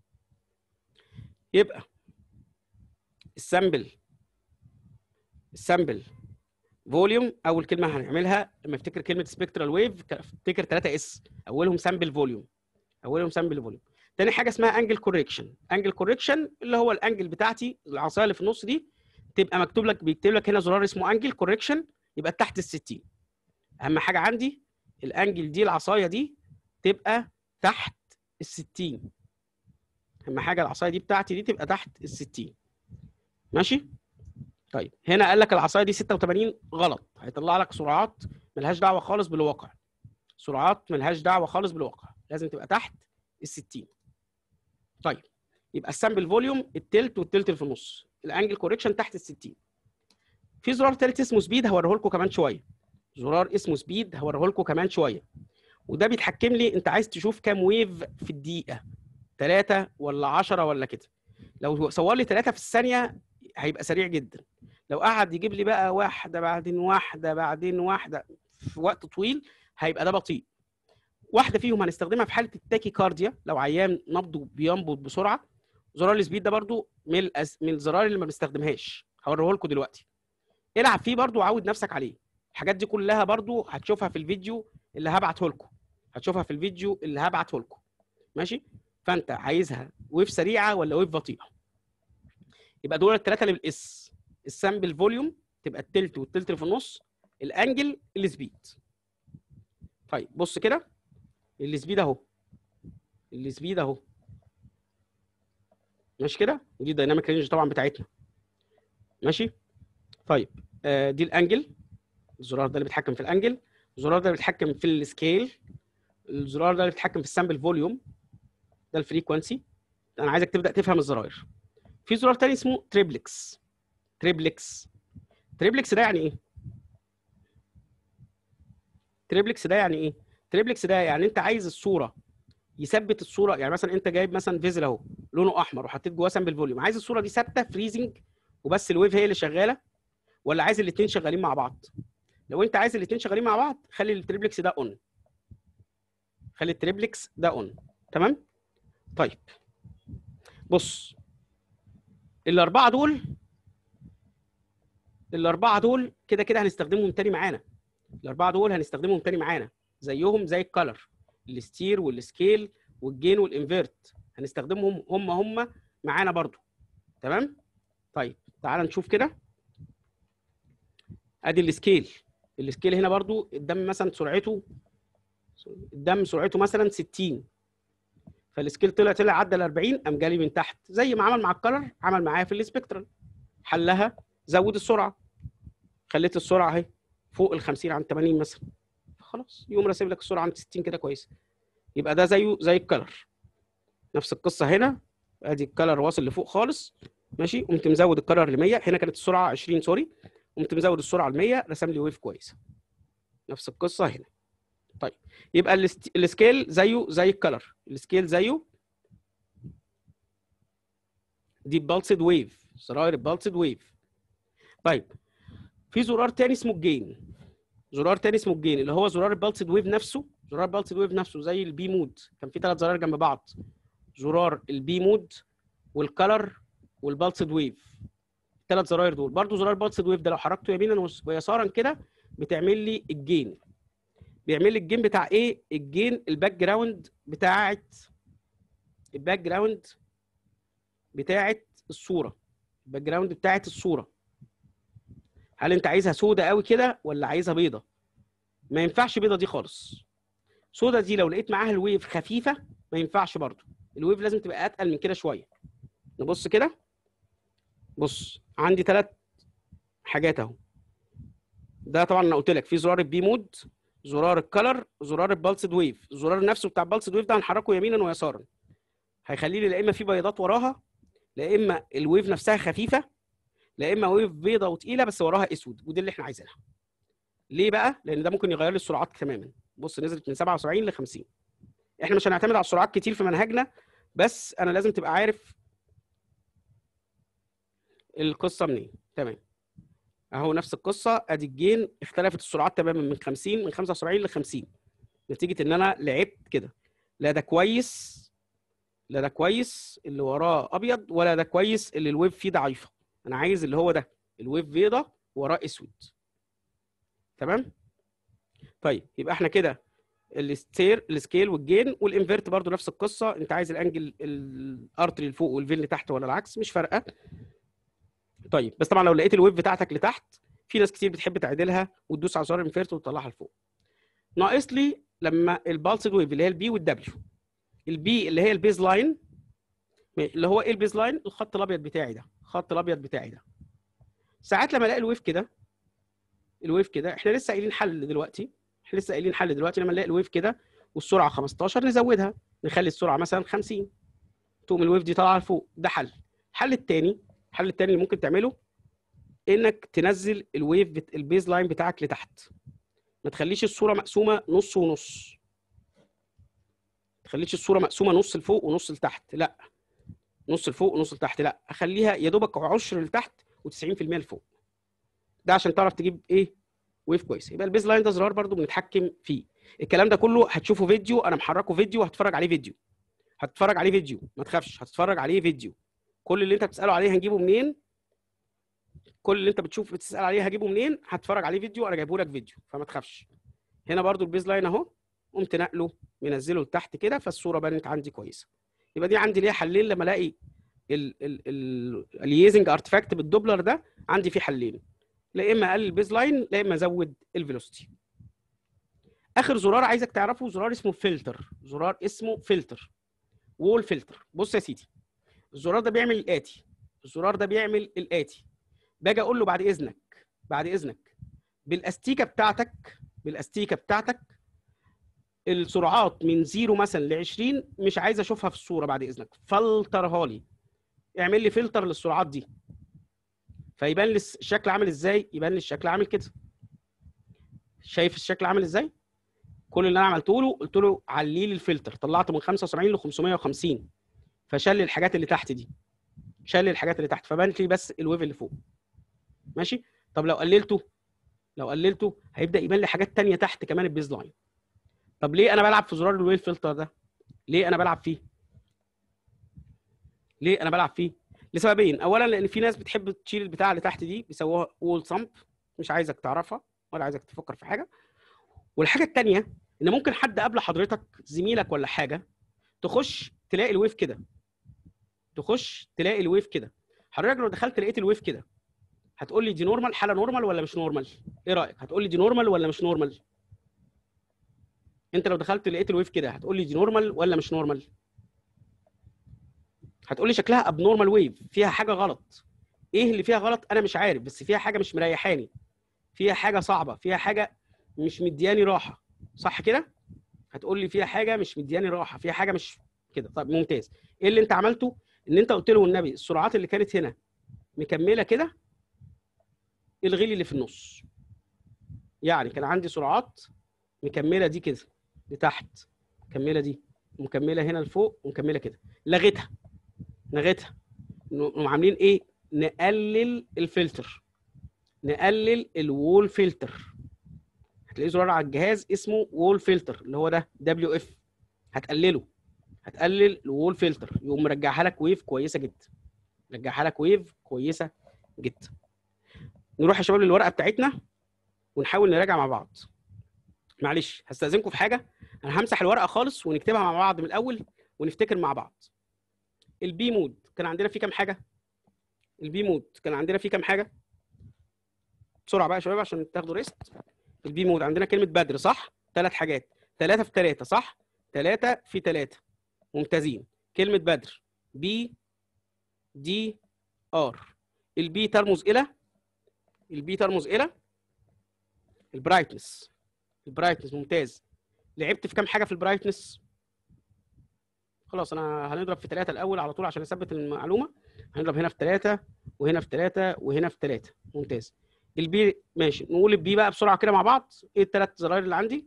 يبقى السامبل السامبل فوليوم اول كلمه هنعملها لما افتكر كلمه سبكترال ويف افتكر 3 اس اولهم سامبل فوليوم اولهم سامبل فوليوم تاني حاجه اسمها انجل كوريكشن انجل كوريكشن اللي هو الانجل بتاعتي العصايه اللي في النص دي تبقى مكتوب لك بيكتب لك هنا زرار اسمه انجل كوريكشن يبقى تحت ال 60 اهم حاجه عندي الانجل دي العصايه دي تبقى تحت ال 60 اهم حاجه العصايه دي بتاعتي دي تبقى تحت ال 60 ماشي طيب هنا قال لك العصايه دي 86 غلط هيطلع لك سرعات ملهاش دعوه خالص بالواقع سرعات ملهاش دعوه خالص بالواقع لازم تبقى تحت ال 60 طيب يبقى السامبل فوليوم التلت والتلت اللي في النص الانجل كوريكشن تحت ال 60 في زرار تالت اسمه سبيد هوريه لكم كمان شويه زرار اسمه سبيد هوريه لكم كمان شويه وده بيتحكم لي انت عايز تشوف كام ويف في الدقيقه 3 ولا 10 ولا كده لو صور لي 3 في الثانيه هيبقى سريع جدا لو قعد يجيب لي بقى واحده بعدين واحده بعدين واحده في وقت طويل هيبقى ده بطيء واحده فيهم هنستخدمها في حاله التاكي كارديا لو عيان نبضه بينبض بسرعه زرار السبيد ده برضو من الأس... من الزرار اللي ما بنستخدمهاش هوريه لكم دلوقتي العب فيه برضو وعود نفسك عليه الحاجات دي كلها برضو هتشوفها في الفيديو اللي هبعته لكم هتشوفها في الفيديو اللي هبعته لكم ماشي فانت عايزها ويف سريعه ولا ويف بطيئه يبقى دول الثلاثه اللي بالاس السامبل فوليوم تبقى التلت والتلت اللي في النص الانجل السبيد طيب بص كده السبيد اهو السبيد اهو ماشي كده ودي الدايناميك رينج طبعا بتاعتنا ماشي طيب آه دي الانجل الزرار ده اللي بيتحكم في الانجل الزرار ده اللي بيتحكم في السكيل الزرار ده اللي بيتحكم في السامبل فوليوم ده الفريكوانسي انا عايزك تبدا تفهم الزراير في زرار تاني اسمه تريبلكس تريبلكس تريبلكس ده يعني ايه تريبلكس ده يعني ايه تريبلكس ده يعني انت عايز الصوره يثبت الصوره يعني مثلا انت جايب مثلا فيزل اهو لونه احمر وحطيت جواه سامبل فوليوم عايز الصوره دي ثابته فريزنج وبس الويف هي اللي شغاله ولا عايز الاثنين شغالين مع بعض لو انت عايز الاثنين شغالين مع بعض خلي التريبلكس ده اون خلي التريبلكس ده اون تمام طيب بص الاربعه دول الاربعه دول كده كده هنستخدمهم تاني معانا الاربعه دول هنستخدمهم تاني معانا زيهم زي الكالر الستير والسكيل والجين والانفيرت هنستخدمهم هم هم معانا برضو تمام طيب تعال نشوف كده ادي السكيل السكيل هنا برضو الدم مثلا سرعته الدم سرعته مثلا 60 فالسكيل طلع طلع عدى ال 40 قام جالي من تحت زي ما عمل مع الكلر عمل معايا في السبكترال حلها زود السرعه خليت السرعه اهي فوق ال 50 عن 80 مثلا خلاص يقوم راسم لك السرعه عند 60 كده كويسه يبقى ده زيه زي الكلر نفس القصه هنا ادي الكلر واصل لفوق خالص ماشي قمت مزود الكلر ل 100 هنا كانت السرعه 20 سوري قمت مزود السرعه ل 100 رسم لي ويف كويسه نفس القصه هنا طيب يبقى الست- السكيل زيه زي الكلر السكيل زيه دي بالسد ويف زراير بالسد ويف طيب في زرار تاني اسمه الجين زرار تاني اسمه الجين اللي هو زرار البالسد ويف نفسه زرار البالسد ويف نفسه زي البي مود كان في ثلاث زراير جنب بعض زرار البي مود والكلر والبالسد ويف الثلاث زراير دول برضو زرار البالسد ويف ده لو حركته يمينا ويسارا كده بتعمل لي الجين بيعمل لي الجين بتاع ايه الجين الباك جراوند بتاعت الباك جراوند بتاعت الصوره الباك جراوند بتاعت الصوره هل انت عايزها سودة قوي كده ولا عايزها بيضه ما ينفعش بيضه دي خالص سودة دي لو لقيت معاها الويف خفيفه ما ينفعش برضو الويف لازم تبقى اتقل من كده شويه نبص كده بص عندي ثلاث حاجات اهو ده طبعا انا قلت لك في زرار البي مود زرار الكلر زرار البالسد ويف الزرار نفسه بتاع البالسد ويف ده هنحركه يمينا ويسارا هيخلي لي لا اما في بياضات وراها لا اما الويف نفسها خفيفه لا اما ويف بيضه وتقيله بس وراها اسود ودي اللي احنا عايزينها ليه بقى لان ده ممكن يغير لي السرعات تماما بص نزلت من 77 ل 50 احنا مش هنعتمد على السرعات كتير في منهجنا بس انا لازم تبقى عارف القصه منين تمام اهو نفس القصه ادي الجين اختلفت السرعات تماما من 50 من 75 ل 50 نتيجه ان انا لعبت كده لا ده كويس لا ده كويس اللي وراه ابيض ولا ده كويس اللي الويف فيه ضعيفه انا عايز اللي هو ده الويف بيضه وراه اسود تمام طيب يبقى احنا كده الستير السكيل والجين والانفيرت برضو نفس القصه انت عايز الانجل الارتري لفوق والفين لتحت ولا العكس مش فارقه طيب بس طبعا لو لقيت الويف بتاعتك لتحت في ناس كتير بتحب تعدلها وتدوس على زرار الانفيرت وتطلعها لفوق ناقص لي لما البالسد ويف اللي هي البي والدبليو البي اللي هي البيز لاين اللي هو ايه البيز لاين الخط الابيض بتاعي ده الخط الابيض بتاعي ده ساعات لما الاقي الويف كده الويف كده احنا لسه قايلين حل دلوقتي احنا لسه قايلين حل دلوقتي لما نلاقي الويف كده والسرعه 15 نزودها نخلي السرعه مثلا 50 تقوم الويف دي طالعه لفوق ده حل الحل الثاني الحل الثاني اللي ممكن تعمله انك تنزل الويف بت... البيز لاين بتاعك لتحت ما تخليش الصوره مقسومه نص ونص ما تخليش الصوره مقسومه نص لفوق ونص لتحت لا نص لفوق ونص لتحت لا اخليها يا دوبك عشر لتحت و90% لفوق ده عشان تعرف تجيب ايه ويف كويس يبقى البيز لاين ده زرار برضو بنتحكم فيه الكلام ده كله هتشوفه فيديو انا محركه فيديو هتتفرج عليه فيديو هتتفرج عليه فيديو ما تخافش هتتفرج عليه فيديو كل اللي انت بتساله عليه هنجيبه منين كل اللي انت بتشوف بتسال عليه هجيبه منين هتفرج عليه فيديو انا جايبه لك فيديو فما تخافش هنا برضو البيز لاين اهو قمت نقله منزله لتحت كده فالصوره بانت عندي كويسه يبقى دي عندي ليها حلين لما الاقي الييزنج ارتفاكت بالدوبلر ده عندي فيه حلين لا اما اقلل البيز لاين لا اما ازود الفيلوسيتي اخر زرار عايزك تعرفه زرار اسمه فلتر زرار اسمه فلتر وول فلتر بص يا سيدي الزرار ده بيعمل الاتي الزرار ده بيعمل الاتي باجي اقول له بعد اذنك بعد اذنك بالاستيكه بتاعتك بالاستيكه بتاعتك السرعات من زيرو مثلا ل 20 مش عايز اشوفها في الصوره بعد اذنك فلترها لي اعمل لي فلتر للسرعات دي فيبان لي الشكل عامل ازاي يبان لي الشكل عامل كده شايف الشكل عامل ازاي كل اللي انا عملته له قلت له علي لي الفلتر طلعت من 75 ل 550 فشال لي الحاجات اللي تحت دي شال لي الحاجات اللي تحت فبانت لي بس الويف اللي فوق ماشي طب لو قللته لو قللته هيبدا يبان لي حاجات تانية تحت كمان البيز لاين طب ليه انا بلعب في زرار الويف فلتر ده ليه انا بلعب فيه ليه انا بلعب فيه لسببين اولا لان في ناس بتحب تشيل البتاع اللي تحت دي بيسموها وول صمب مش عايزك تعرفها ولا عايزك تفكر في حاجه والحاجه الثانيه ان ممكن حد قبل حضرتك زميلك ولا حاجه تخش تلاقي الويف كده تخش تلاقي الويف كده حضرتك لو دخلت لقيت الويف كده هتقول لي دي نورمال حاله نورمال ولا مش نورمال ايه رايك هتقول لي دي نورمال ولا مش نورمال انت لو دخلت لقيت الويف كده هتقول لي دي نورمال ولا مش نورمال هتقول لي شكلها اب نورمال ويف فيها حاجه غلط ايه اللي فيها غلط انا مش عارف بس فيها حاجه مش مريحاني فيها حاجه صعبه فيها حاجه مش مدياني راحه صح كده هتقول لي فيها حاجه مش مدياني راحه فيها حاجه مش كده طب ممتاز ايه اللي انت عملته ان انت قلت له والنبي السرعات اللي كانت هنا مكمله كده الغي لي اللي في النص يعني كان عندي سرعات مكمله دي كده لتحت مكمله دي ومكمله هنا لفوق ومكمله كده لغيتها لغيتها نقوم عاملين ايه نقلل الفلتر نقلل الوول فلتر هتلاقي زرار على الجهاز اسمه وول فلتر اللي هو ده دبليو اف هتقلله هتقلل الوول فلتر يقوم مرجعها لك ويف كويسه جدا رجعها لك ويف كويسه جدا نروح يا شباب للورقه بتاعتنا ونحاول نراجع مع بعض معلش هستاذنكم في حاجه انا همسح الورقه خالص ونكتبها مع بعض من الاول ونفتكر مع بعض البي مود كان عندنا فيه كام حاجه البي مود كان عندنا فيه كام حاجه بسرعه بقى يا شباب عشان تاخدوا ريست البي مود عندنا كلمه بدر صح ثلاث حاجات ثلاثه في ثلاثه صح ثلاثه في ثلاثه ممتازين كلمه بدر بي دي ار البي ترمز الى البي ترمز الى البرايتنس البرايتنس ممتاز لعبت في كام حاجه في البرايتنس خلاص انا هنضرب في ثلاثة الاول على طول عشان اثبت المعلومه هنضرب هنا في ثلاثة وهنا في ثلاثة وهنا في ثلاثة ممتاز البي ماشي نقول البي بقى بسرعه كده مع بعض ايه الثلاث زراير اللي عندي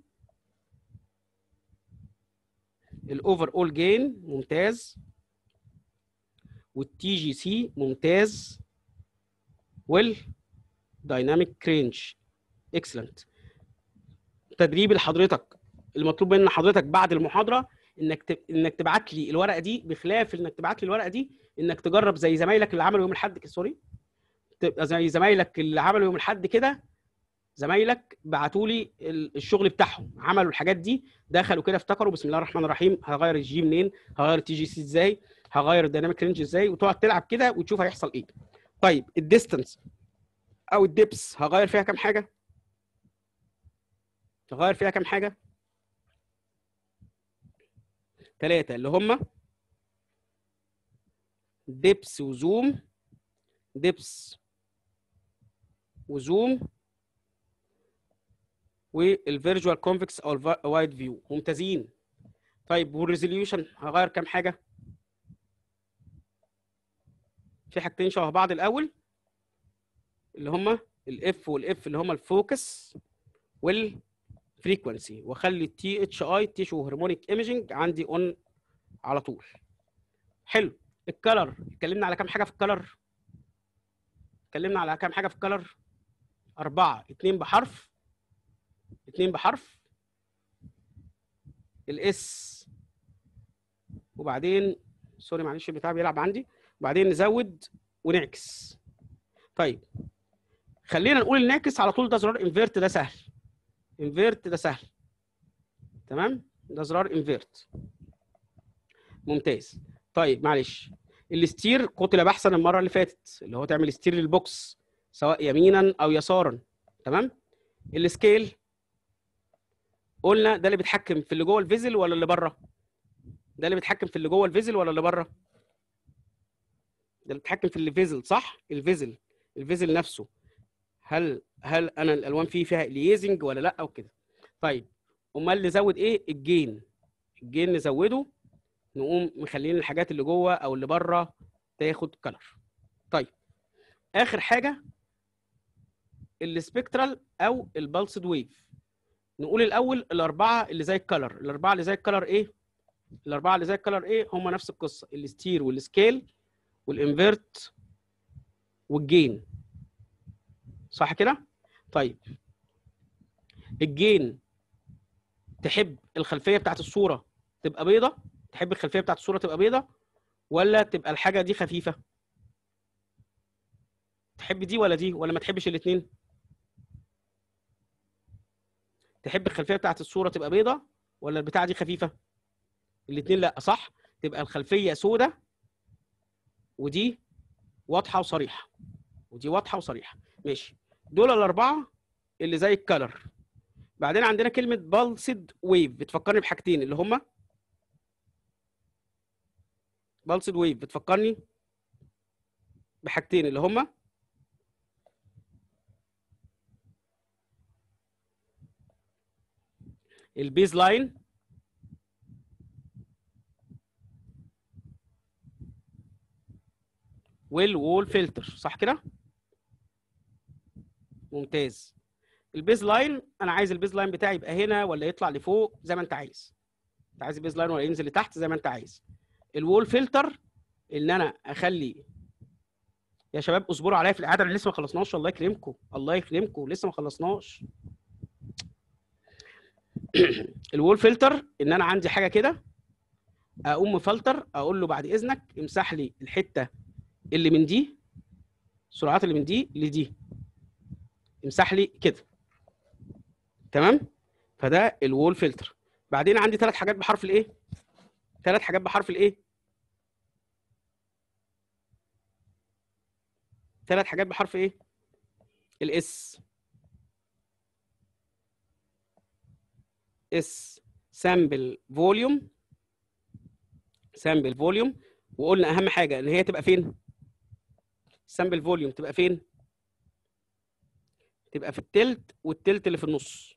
الاوفر اول جين ممتاز والتي جي سي ممتاز وال دايناميك رينج اكسلنت تدريب لحضرتك المطلوب من حضرتك بعد المحاضره انك ت... انك تبعت لي الورقه دي بخلاف انك تبعت لي الورقه دي انك تجرب زي زمايلك اللي عملوا يوم الاحد سوري تبقى زي زمايلك اللي عملوا يوم الاحد كده زمايلك بعتوا لي الشغل بتاعهم عملوا الحاجات دي دخلوا كده افتكروا بسم الله الرحمن الرحيم هغير الجي منين هغير التي جي سي ازاي هغير الديناميك رينج ازاي وتقعد تلعب كده وتشوف هيحصل ايه طيب الديستنس او الدبس هغير فيها كام حاجه تغير فيها كام حاجه ثلاثه اللي هم ديبس وزوم ديبس وزوم والفيرجوال كونفكس او الوايد فيو ممتازين طيب والريزوليوشن هغير كام حاجه في حاجتين شبه بعض الاول اللي هما الاف والاف اللي هما الفوكس والفريكونسي واخلي التي اتش اي تيشو هرمونيك ايميجنج عندي اون على طول حلو الكلر اتكلمنا على كام حاجه في الكلر اتكلمنا على كام حاجه في الكلر أربعة اتنين بحرف اتنين بحرف الاس وبعدين سوري معلش البتاع بيلعب عندي وبعدين نزود ونعكس طيب خلينا نقول الناكس على طول ده زرار انفيرت ده سهل انفيرت ده سهل تمام ده زرار انفيرت ممتاز طيب معلش الستير قتل بحثا المره اللي فاتت اللي هو تعمل ستير للبوكس سواء يمينا او يسارا تمام السكيل قلنا ده اللي بيتحكم في اللي جوه الفيزل ولا اللي بره ده اللي بيتحكم في اللي جوه الفيزل ولا اللي بره ده اللي بيتحكم في الفيزل صح الفيزل الفيزل نفسه هل هل انا الالوان فيه فيها اليزنج ولا لا او كده طيب امال نزود ايه الجين الجين نزوده نقوم مخلين الحاجات اللي جوه او اللي بره تاخد كلر طيب اخر حاجه السبكترال او البلسد ويف نقول الاول الاربعه اللي زي الكلر الاربعه اللي زي الكلر ايه الاربعه اللي زي الكلر ايه هم نفس القصه الستير والسكيل والانفيرت والجين صح كده طيب الجين تحب الخلفيه بتاعت الصوره تبقى بيضه تحب الخلفيه بتاعت الصوره تبقى بيضه ولا تبقى الحاجه دي خفيفه تحب دي ولا دي ولا ما تحبش الاثنين تحب الخلفيه بتاعت الصوره تبقى بيضه ولا البتاعه دي خفيفه الاثنين لا صح تبقى الخلفيه سودة ودي واضحه وصريحه ودي واضحه وصريحه ماشي دول الاربعه اللي زي الكلر بعدين عندنا كلمه بالسد ويف بتفكرني بحاجتين اللي هما بالسد ويف بتفكرني بحاجتين اللي هما البيز لاين والوول فلتر صح كده ممتاز البيز لاين انا عايز البيز لاين بتاعي يبقى هنا ولا يطلع لفوق زي ما انت عايز انت عايز البيز لاين ولا ينزل لتحت زي ما انت عايز الوول فلتر ان انا اخلي يا شباب اصبروا عليا في القعده انا لسه ما خلصناش الله يكرمكم الله يكرمكم لسه ما خلصناش الوول فلتر ان انا عندي حاجه كده اقوم مفلتر اقول له بعد اذنك امسح لي الحته اللي من دي السرعات اللي من دي لدي امسح لي كده تمام فده الوول فلتر بعدين عندي ثلاث حاجات بحرف الايه ثلاث حاجات بحرف الايه ثلاث حاجات بحرف ايه الاس اس سامبل فوليوم سامبل فوليوم وقلنا اهم حاجه ان هي تبقى فين السامبل فوليوم تبقى فين تبقى في التلت والتلت اللي في النص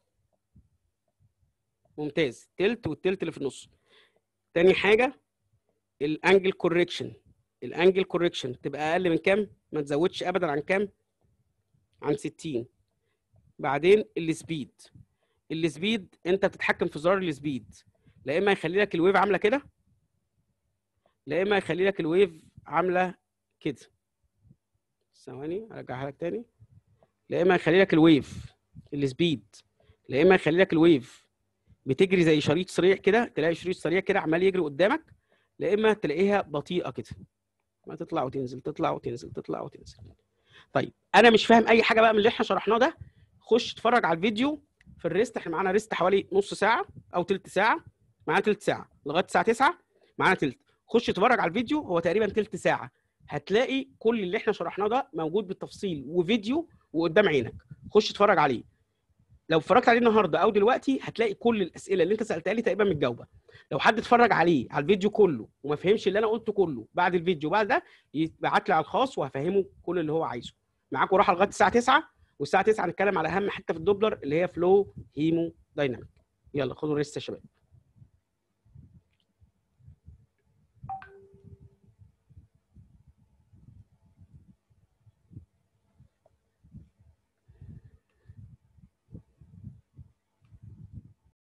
ممتاز التلت والتلت اللي في النص تاني حاجه الانجل كوريكشن الانجل كوريكشن تبقى اقل من كام ما تزودش ابدا عن كام عن 60 بعدين السبيد السبيد انت بتتحكم في زرار السبيد لا اما يخلي لك الويف عامله كده لا اما يخلي لك الويف عامله كده ثواني ارجعها لك تاني لا اما يخلي لك الويف السبيد لا اما يخلي لك الويف بتجري زي شريط سريع كده تلاقي شريط سريع كده عمال يجري قدامك لا اما تلاقيها بطيئه كده ما تطلع وتنزل تطلع وتنزل تطلع وتنزل طيب انا مش فاهم اي حاجه بقى من اللي احنا شرحناه ده خش اتفرج على الفيديو في الريست احنا معانا ريست حوالي نص ساعه او تلت ساعه معانا تلت ساعه لغايه الساعه 9 معانا تلت خش اتفرج على الفيديو هو تقريبا تلت ساعه هتلاقي كل اللي احنا شرحناه ده موجود بالتفصيل وفيديو وقدام عينك خش اتفرج عليه لو اتفرجت عليه النهارده او دلوقتي هتلاقي كل الاسئله اللي انت سالتها لي تقريبا متجاوبه لو حد اتفرج عليه على الفيديو كله وما فهمش اللي انا قلته كله بعد الفيديو بعد ده يبعت لي على الخاص وهفهمه كل اللي هو عايزه معاكم راحه لغايه الساعه 9 والساعه 9 هنتكلم على اهم حته في الدوبلر اللي هي فلو هيمو دايناميك يلا خدوا ريست يا شباب